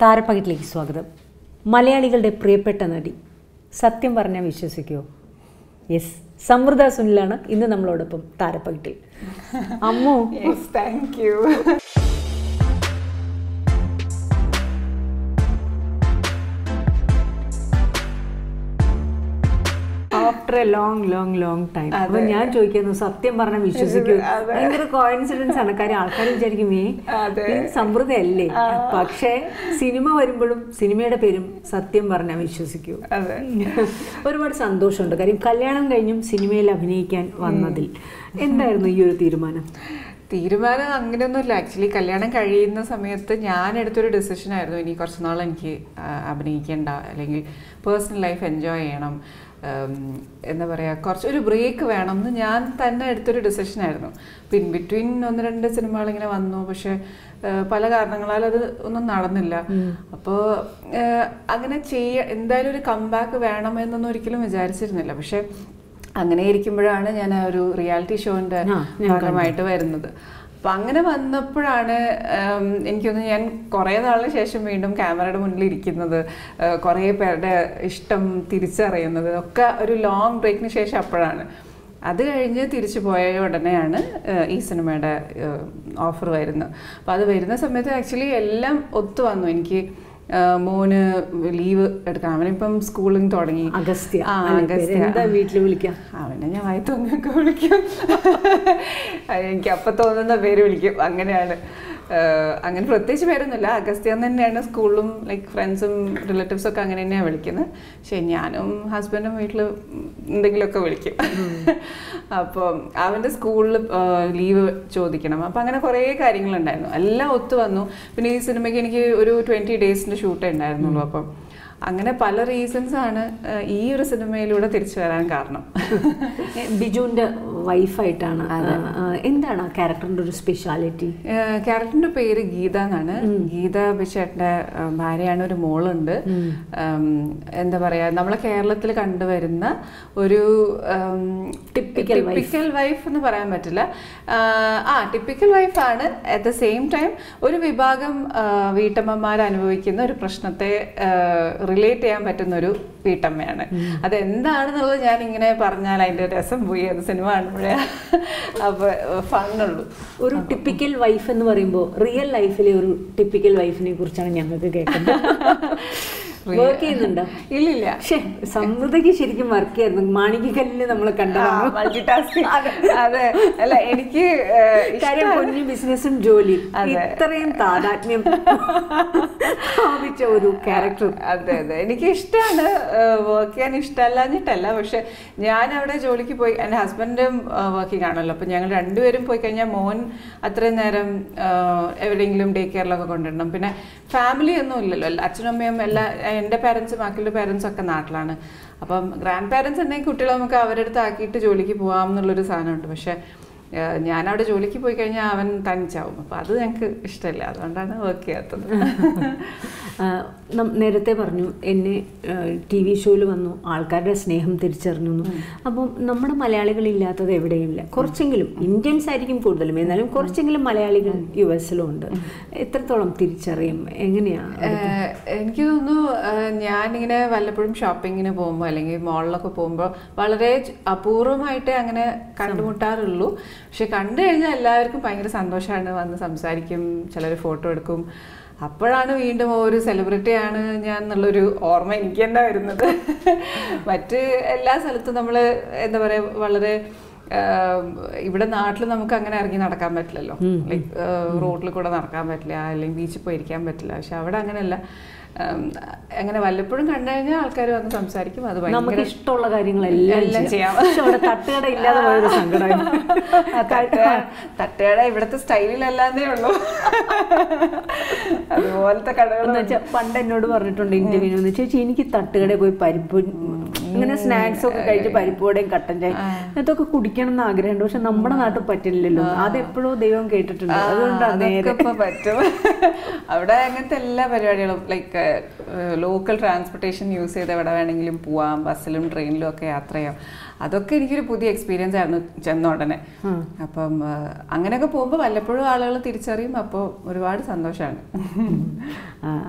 താരപ്പകിട്ടിലേക്ക് സ്വാഗതം മലയാളികളുടെ പ്രിയപ്പെട്ട നടി സത്യം പറഞ്ഞാൽ വിശ്വസിക്കുമോ യെസ് സമൃദ്ധ സുനിലാണ് ഇന്ന് നമ്മളോടൊപ്പം താരപ്പകിട്ടിൽ Ammu yes thank you after a long long long time അപ്പൊ ഞാൻ ചോദിക്കുന്നു സത്യം പറഞ്ഞാൽ വിശ്വസിക്കൂ ഭയങ്കര കോയിൻസിഡൻസ് ആണ് കാര്യം ആൾക്കാർ വിചാരിക്കും ഏ അതെ. ഇത് സമൃദ്ധയല്ലേ പക്ഷേ സിനിമ വരുമ്പോഴും സിനിമയുടെ പേരും സത്യം പറഞ്ഞാൽ വിശ്വസിക്കൂ അതെ ഒരുപാട് സന്തോഷമുണ്ട് കാര്യം കല്യാണം കഴിഞ്ഞും സിനിമയിൽ അഭിനയിക്കാൻ വന്നതിൽ എന്തായിരുന്നു ഈ ഒരു തീരുമാനം തീരുമാനം അങ്ങനെയൊന്നുമില്ല ആക്ച്വലി കല്യാണം കഴിയുന്ന സമയത്ത് ഞാൻ എടുത്തൊരു ഡിസിഷൻ ആയിരുന്നു ഇനി കുറച്ച് നാൾ എനിക്ക് ആ, അഭിനയിക്കേണ്ട അല്ലെങ്കിൽ പേഴ്സണൽ ലൈഫ് എൻജോയ് ചെയ്യണം ഉം, എന്താ പറയുക കുറച്ച് ഒരു ബ്രേക്ക് വേണം എന്ന് ഞാൻ തന്നെ എടുത്തൊരു ഡിസിഷൻ ആയിരുന്നു പിൻ ബിറ്റ്വീൻ ഒന്ന് രണ്ട് സിനിമകൾ ഇങ്ങനെ വന്നു പക്ഷെ ആ, പല കാരണങ്ങളാൽ അത് ഒന്നും നടന്നില്ല അപ്പോൾ അങ്ങനെ ചെയ്യ എന്തായാലും ഒരു കംബാക്ക് വേണമെന്നൊന്നും ഒരിക്കലും വിചാരിച്ചിരുന്നില്ല പക്ഷെ അങ്ങനെ ഇരിക്കുമ്പോഴാണ് ഞാൻ ആ ഒരു റിയാലിറ്റി ഷോന്റെ ആ, ഞാൻ ഭാഗമായിട്ട് വരുന്നത് അപ്പൊ അങ്ങനെ വന്നപ്പോഴാണ് ഉം, എനിക്കൊന്ന് ഞാൻ കുറേ നാളിന് ശേഷം വീണ്ടും ക്യാമറയുടെ മുന്നിൽ ഇരിക്കുന്നത് ഏഹ്, കുറേ പേരുടെ ഇഷ്ടം തിരിച്ചറിയുന്നത് ഒക്കെ ഒരു ലോങ് ബ്രേക്കിന് ശേഷം അപ്പോഴാണ് അത് കഴിഞ്ഞ് തിരിച്ചു പോയ ഉടനെയാണ് ഏഹ്, ഈ സിനിമയുടെ ഓഫർ വരുന്നത് അപ്പോൾ അത് വരുന്ന സമയത്ത് ആക്ച്വലി എല്ലാം ഒത്തു വന്നു എനിക്ക് ഏഹ്, മോന് ലീവ് എടുക്കണം അവനിപ്പം സ്കൂളിൽ തുടങ്ങി അഗസ്ത്യ ആ, അല്ലേ പേര്? അഗസ്ത്യ. എന്താ വീട്ടിൽ വിളിക്കാം അവനെ ഞാൻ വായി തോന്നിയൊക്കെ വിളിക്കും അത് എനിക്ക് അപ്പം തോന്നുന്ന പേര് വിളിക്കും അങ്ങനെയാണ് ഏഹ് അങ്ങനെ പ്രത്യേകിച്ച് പേരൊന്നുമില്ല അഗസ്ത്യ എന്ന് തന്നെയാണ് സ്കൂളിലും ലൈക്ക് ഫ്രണ്ട്സും റിലേറ്റീവ്സും ഒക്കെ അങ്ങനെ തന്നെയാണ് വിളിക്കുന്നത് പക്ഷെ ഞാനും ഹസ്ബൻഡും വീട്ടിൽ എന്തെങ്കിലുമൊക്കെ വിളിക്കും അപ്പോൾ അവൻ്റെ സ്കൂളിൽ ലീവ് ചോദിക്കണം അപ്പം അങ്ങനെ കുറേ കാര്യങ്ങളുണ്ടായിരുന്നു എല്ലാം ഒത്തു വന്നു പിന്നെ ഈ സിനിമയ്ക്ക് എനിക്ക് ഒരു ട്വൻറ്റി ഡേയ്സിൻ്റെ ഷൂട്ടേ ഉണ്ടായിരുന്നുള്ളൂ അപ്പം അങ്ങനെ പല റീസൺസ് ആണ് ഏഹ് ഈ ഒരു സിനിമയിലൂടെ തിരിച്ചു വരാൻ കാരണം ഏ, ബിജുവിന്റെ വൈഫായിട്ടാണ് എന്താണ് ആ ക്യാരക്ടറിന്റെ ഒരു സ്പെഷ്യാലിറ്റി ഏഹ് ക്യാരക്ടറിന്റെ പേര് ഗീത എന്നാണ് ഗീത ബിച്ചേട്ടന്റെ ഏഹ് ഭാര്യയാണ് ഒരു മോളുണ്ട് ഉം, എന്താ പറയാ നമ്മളെ കേരളത്തിൽ കണ്ടുവരുന്ന ഒരു Typical wife. ടിപ്പിക്കൽ വൈഫ് എന്ന് പറയാൻ പറ്റില്ല ആഹ് ആ ടിപ്പിക്കൽ വൈഫാണ് അറ്റ് ദ സെയിം ടൈം ഒരു വിഭാഗം ആഹ് വീട്ടമ്മമാർ അനുഭവിക്കുന്ന ഒരു പ്രശ്നത്തെ റിലേറ്റ് ചെയ്യാൻ പറ്റുന്ന ഒരു വീട്ടമ്മയാണ് അത് എന്താണെന്നുള്ളത് ഞാൻ ഇങ്ങനെ പറഞ്ഞാൽ അതിന്റെ രസം പോയി അത് സിനിമ കാണുമ്പോഴേ അപ്പൊ ഫണ്ണുള്ളൂ ഒരു ടിപ്പിക്കൽ വൈഫ് എന്ന് പറയുമ്പോൾ റിയൽ ലൈഫിലെ ഒരു ടിപ്പിക്കൽ വൈഫിനെ കുറിച്ചാണ് ഞങ്ങൾക്ക് കേൾക്കുന്നത് വർക്ക് ചെയ്യുന്നുണ്ടോ ഇല്ലില്ല പക്ഷേ സമൃദ്ധയ്ക്ക് ശരിക്കും വർക്ക് ചെയ്യായിരുന്നു മാണിക്കല്ലിൽ നമ്മൾ കണ്ടതാണ് മൾട്ടി ടാസ്കിങ് അതെ അല്ല എനിക്ക് ഏഹ്, കാര്യം ഇഷ്ടാണ്. കുഞ്ഞു ബിസിനസ്സും ജോലി അതെ. ഇത്രയും താതാത്മ്യം സ്ഥാപിച്ച ഒരു ക്യാരക്ടർ അതെ അതെ എനിക്ക് ഇഷ്ടമാണ് വർക്ക് ചെയ്യാൻ ഇഷ്ടമല്ലാഞ്ഞിട്ടല്ല പക്ഷെ ഞാൻ അവിടെ ജോലിക്ക് പോയി എൻ്റെ ഹസ്ബൻഡും വർക്കിംഗ് ആണല്ലോ അപ്പം ഞങ്ങൾ രണ്ടുപേരും പോയി കഴിഞ്ഞാൽ മോൻ അത്രയും നേരം ആഹ്, എവിടെയെങ്കിലും ഡേ കെയറിലൊക്കെ കൊണ്ടിടണം പിന്നെ ഫാമിലി ഒന്നും ഇല്ലല്ലോ എല്ലാ- അച്ഛനും അമ്മയും എല്ലാ എൻ്റെ പാരൻസും ബാക്കിയുള്ള പാരൻസും ഒക്കെ നാട്ടിലാണ് അപ്പം ഗ്രാൻഡ് പാരൻസ് ഉണ്ടെങ്കിൽ കുട്ടികളെ നമുക്ക് അവരുടെ അടുത്ത് ആക്കിയിട്ട് ജോലിക്ക് പോകാം എന്നുള്ളൊരു സാധനമുണ്ട് പക്ഷെ ആഹ്, ഞാൻ അവിടെ ജോലിക്ക് പോയി കഴിഞ്ഞാൽ അവൻ തനിച്ചാവും അപ്പം അത് ഞങ്ങൾക്ക് ഇഷ്ടമില്ല അതുകൊണ്ടാണ് വർക്ക് ചെയ്യാത്തത് ആ, നം- നേരത്തെ പറഞ്ഞു എന്നെ ടി വി ഷോയിൽ വന്നു ആൾക്കാരുടെ സ്നേഹം തിരിച്ചറിഞ്ഞു എന്ന്. അപ്പം നമ്മുടെ മലയാളികളില്ലാത്തത് എവിടെയുമില്ല കുറച്ചെങ്കിലും ഇന്ത്യൻസ് ആയിരിക്കും കൂടുതലും എന്നാലും കുറച്ചെങ്കിലും മലയാളികൾ യു എസിലും ഉണ്ട് എത്രത്തോളം തിരിച്ചറിയും എങ്ങനെയാ ഏഹ് എനിക്ക് തോന്നുന്നു ഏഹ് ഞാനിങ്ങനെ വല്ലപ്പോഴും ഷോപ്പിങ്ങിന് പോകുമ്പോൾ അല്ലെങ്കിൽ മോളിലൊക്കെ പോകുമ്പോൾ വളരെ ച- അപൂർവമായിട്ടേ അങ്ങനെ കണ്ടുമുട്ടാറുള്ളൂ പക്ഷെ കണ്ടു കഴിഞ്ഞാൽ എല്ലാവർക്കും ഭയങ്കര സന്തോഷമാണ് വന്ന് സംസാരിക്കും ചിലർ ഫോട്ടോ എടുക്കും അപ്പോഴാണ് വീണ്ടും ഓ, ഒരു സെലിബ്രിറ്റിയാണ് ഞാൻ എന്നുള്ളൊരു ഓർമ്മ എനിക്ക് തന്നെ വരുന്നത് മറ്റ് എല്ലാ സ്ഥലത്തും നമ്മൾ എന്താ പറയുക വളരെ ആഹ് ഇവിടെ നാട്ടിൽ നമുക്ക് അങ്ങനെ ഇറങ്ങി നടക്കാൻ പറ്റില്ലല്ലോ ലൈക്ക് റോഡിൽ കൂടെ നടക്കാൻ പറ്റില്ല അല്ലെങ്കിൽ ബീച്ചിൽ പോയി ഇരിക്കാൻ പറ്റില്ല പക്ഷെ അവിടെ അങ്ങനെയല്ല ആം, അങ്ങനെ വല്ലപ്പോഴും കണ്ടു കഴിഞ്ഞാൽ ആൾക്കാർ വന്ന് സംസാരിക്കും അത് നമുക്ക് ഭയങ്കര ഇഷ്ടമുള്ള കാര്യങ്ങളെല്ലാം എല്ലാം ചെയ്യാം. പക്ഷെ അവിടെ തട്ടുകട ഇല്ലാതെ പോയൊരു സങ്കടമായി ആ തട്ടുകട തട്ടുകട ഇവിടുത്തെ സ്റ്റൈലിലല്ലാന്നേ ഉള്ളൂ അതുപോലത്തെ എന്ന് കടകൾ വെച്ചാൽ പണ്ട് എന്നോട് പറഞ്ഞിട്ടുണ്ട് ഇന്റർവ്യൂന്ന് ചേച്ചി എനിക്ക് തട്ടുകടയിൽ പോയി പരിപ്പ് ഇങ്ങനെ സ്നാക്സ് ഒക്കെ കഴിച്ച് പരിപ്പോടെയും കട്ടൻ ചായ ഇതൊക്കെ കുടിക്കണം എന്ന് ആഗ്രഹമുണ്ട് പക്ഷെ നമ്മുടെ നാട്ടിൽ പറ്റില്ലല്ലോ അതെപ്പോഴോ ദൈവം കേട്ടിട്ടുണ്ട് അതുകൊണ്ടാണ് നേരെ അതൊക്കെ ഇപ്പൊ പറ്റും അവിടെ അങ്ങനത്തെ എല്ലാ പരിപാടികളും ലൈക്ക് ലോക്കൽ ട്രാൻസ്പോർട്ടേഷൻ യൂസ് ചെയ്ത് എവിടെ വേണമെങ്കിലും പോവാം ബസ്സിലും ട്രെയിനിലും ഒക്കെ യാത്ര ചെയ്യാം അതൊക്കെ എനിക്കൊരു പുതിയ എക്സ്പീരിയൻസ് ആയിരുന്നു ചെന്ന ഉടനെ അപ്പം ആ, അങ്ങനെയൊക്കെ പോകുമ്പോൾ വല്ലപ്പോഴും ആളുകൾ തിരിച്ചറിയും അപ്പോൾ ഒരുപാട് സന്തോഷമാണ് ആ,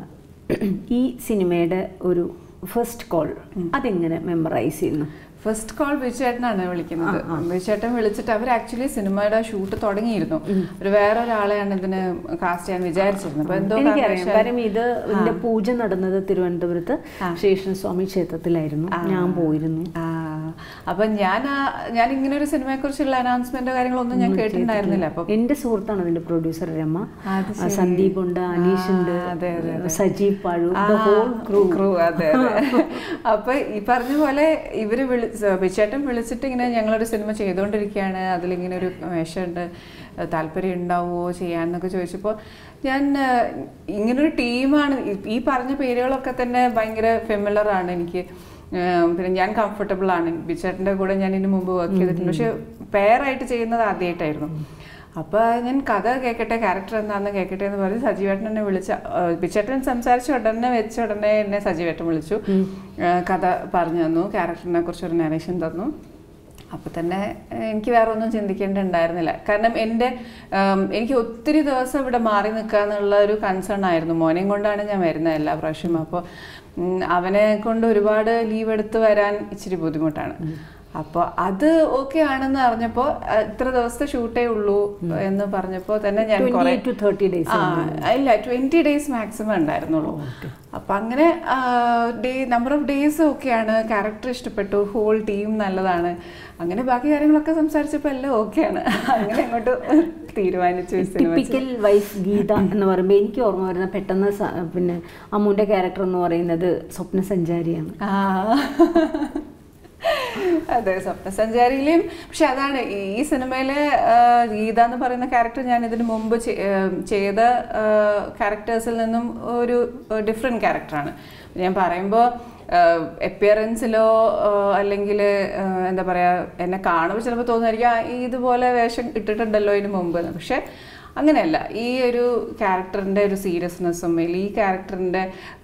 ഈ സിനിമയുടെ ഒരു ഫസ്റ്റ് കോൾ അതെങ്ങനെ മെമ്മറൈസ് ചെയ്യുന്നു ഫസ്റ്റ് കോൾ ബിജുചേട്ടനാണ് വിളിക്കുന്നത് ബിജുചേട്ടൻ വിളിച്ചിട്ട് അവർ ആക്ച്വലി സിനിമയുടെ ഷൂട്ട് തുടങ്ങിയിരുന്നു ഒരു വേറെ ഒരാളെയാണ് ഇതിന് കാസ്റ്റ് ചെയ്യാൻ വിചാരിച്ചിരുന്നത് അപ്പൊ എന്തോ എനിക്കറിയാം കാരണവശാൽ- കാര്യം ഇത് ഇതിന്റെ പൂജ നടന്നത് തിരുവനന്തപുരത്ത് ശേഷൻസ്വാമി ക്ഷേത്രത്തിലായിരുന്നു ഞാൻ പോയിരുന്നു ആ, അപ്പൊ ഞാൻ ആ- ഞാൻ ഇങ്ങനെ ഒരു സിനിമയെ കുറിച്ചുള്ള അനൗൺസ്മെന്റോ കാര്യങ്ങളൊന്നും ഞാൻ കേട്ടിട്ടുണ്ടായിരുന്നില്ല അപ്പൊ എന്റെ സുഹൃത്താണ് അതിന്റെ പ്രൊഡ്യൂസർ രമ അത് ആ, സന്ദീപ് ഉണ്ട് അനീഷ് ഉണ്ട് ആ, അതെ, അതെ, സജീവ് പാഴു ദ ഹോൾ ക്രൂ ക്രൂ അതെ അതെ അപ്പൊ ഈ പറഞ്ഞ പോലെ ഇവര് വിളി ബിച്ചേട്ടൻ വിളിച്ചിട്ട് ഇങ്ങനെ ഞങ്ങളൊരു സിനിമ ചെയ്തുകൊണ്ടിരിക്കുകയാണ് അതിലിങ്ങനെ ഒരു വേഷമുണ്ട് താല്പര്യം ഉണ്ടാവുമോ ചെയ്യാന്നൊക്കെ ചോദിച്ചപ്പോൾ ഞാൻ ഏഹ്, ഇങ്ങനൊരു ടീമാണ് ഈ പറഞ്ഞ പേരുകളൊക്കെ തന്നെ ഭയങ്കര ഫെമിലർ ആണ് എനിക്ക് ഏഹ്, പിന്നെ ഞാൻ കംഫർട്ടബിൾ ആണ് ബിച്ചേട്ടൻ്റെ കൂടെ ഞാൻ ഇതിനു മുമ്പ് വർക്ക് ചെയ്തിട്ടുണ്ട് പക്ഷെ പെയറായിട്ട് ചെയ്യുന്നത് ആദ്യമായിട്ടായിരുന്നു അപ്പൊ ഞാൻ കഥ കേൾക്കട്ടെ ക്യാരക്ടർ എന്താണെന്ന് കേൾക്കട്ടെ എന്ന് പറഞ്ഞ് സജീവേട്ടൻ എന്നെ വിളിച്ച പിച്ചേട്ടൻ സംസാരിച്ച ഉടനെ വെച്ച ഉടനെ എന്നെ സജീവേട്ടൻ വിളിച്ചു ആ, കഥ പറഞ്ഞു തന്നു ക്യാരക്ടറിനെ കുറിച്ച് ഒരു നരേഷൻ തന്നു അപ്പൊ തന്നെ ഏഹ്, എനിക്ക് വേറെ ഒന്നും ചിന്തിക്കേണ്ടതുണ്ടായിരുന്നില്ല കാരണം എൻ്റെ ആം, എനിക്ക് ഒത്തിരി ദിവസം ഇവിടെ മാറി നിൽക്കുക എന്നുള്ള ഒരു കൺസേൺ ആയിരുന്നു മോനെയും കൊണ്ടാണ് ഞാൻ വരുന്നത് എല്ലാ പ്രാവശ്യവും അപ്പോൾ അവനെ കൊണ്ട് ഒരുപാട് ലീവ് എടുത്ത് വരാൻ ഇച്ചിരി ബുദ്ധിമുട്ടാണ് അപ്പോൾ അത് ഓക്കെ ആണെന്ന് അറിഞ്ഞപ്പോൾ ഇത്ര ദിവസത്തെ ഷൂട്ടേ ഉള്ളൂ എന്ന് പറഞ്ഞപ്പോൾ തന്നെ ഞാൻ ട്വന്റി കുറെ ടു തേർട്ടി ഡേയ്സ് ആ ഇല്ല ട്വന്റി ഡേയ്സ് മാക്സിമം ഉണ്ടായിരുന്നുള്ളൂ അപ്പൊ അങ്ങനെ ഡേ നമ്പർ ഓഫ് ഡേയ്സ് ഒക്കെയാണ് ക്യാരക്ടർ ഇഷ്ടപ്പെട്ടു ഹോൾ ടീം നല്ലതാണ് അങ്ങനെ ബാക്കി കാര്യങ്ങളൊക്കെ സംസാരിച്ചപ്പോൾ എല്ലാം ഓക്കെയാണ് അങ്ങനെ അങ്ങോട്ട് തീരുമാനിച്ചു ഈ സിനിമ ടിപ്പിക്കൽ വൈഫ് ഗീത എന്ന് പറയുമ്പോൾ എനിക്ക് ഓർമ്മ വരുന്ന പെട്ടെന്ന് സ- പിന്നെ അമ്മുന്റെ ക്യാരക്ടർ എന്ന് പറയുന്നത് സ്വപ്ന സഞ്ചാരിയാണ് ആ അതെ സ്വപ്നസഞ്ചാരിയിലും പക്ഷെ അതാണ് ഈ സിനിമയിലെ ആ, ഗീത എന്ന് പറയുന്ന ക്യാരക്ടർ ഞാൻ ഇതിനു മുമ്പ് ചെ- ആ, ചെയ്ത ക്യാരക്ടേഴ്സിൽ നിന്നും ഒരു ഡിഫറെൻറ്റ് ക്യാരക്ടറാണ് ഞാൻ പറയുമ്പോൾ എപ്പിയറൻസിലോ അല്ലെങ്കിൽ എന്താ പറയുക എന്നെ കാണുമ്പോൾ ചിലപ്പോൾ തോന്നുമായിരിക്കും "ആ, ഈ ഇതുപോലെ വേഷം ഇട്ടിട്ടുണ്ടല്ലോ ഇതിന് മുമ്പ് എന്ന്." പക്ഷെ അങ്ങനെയല്ല ഈ ഒരു ക്യാരക്ടറിൻ്റെ ഒരു സീരിയസ്നെസ്സും അല്ലെങ്കിൽ ഈ ക്യാരക്ടറിൻ്റെ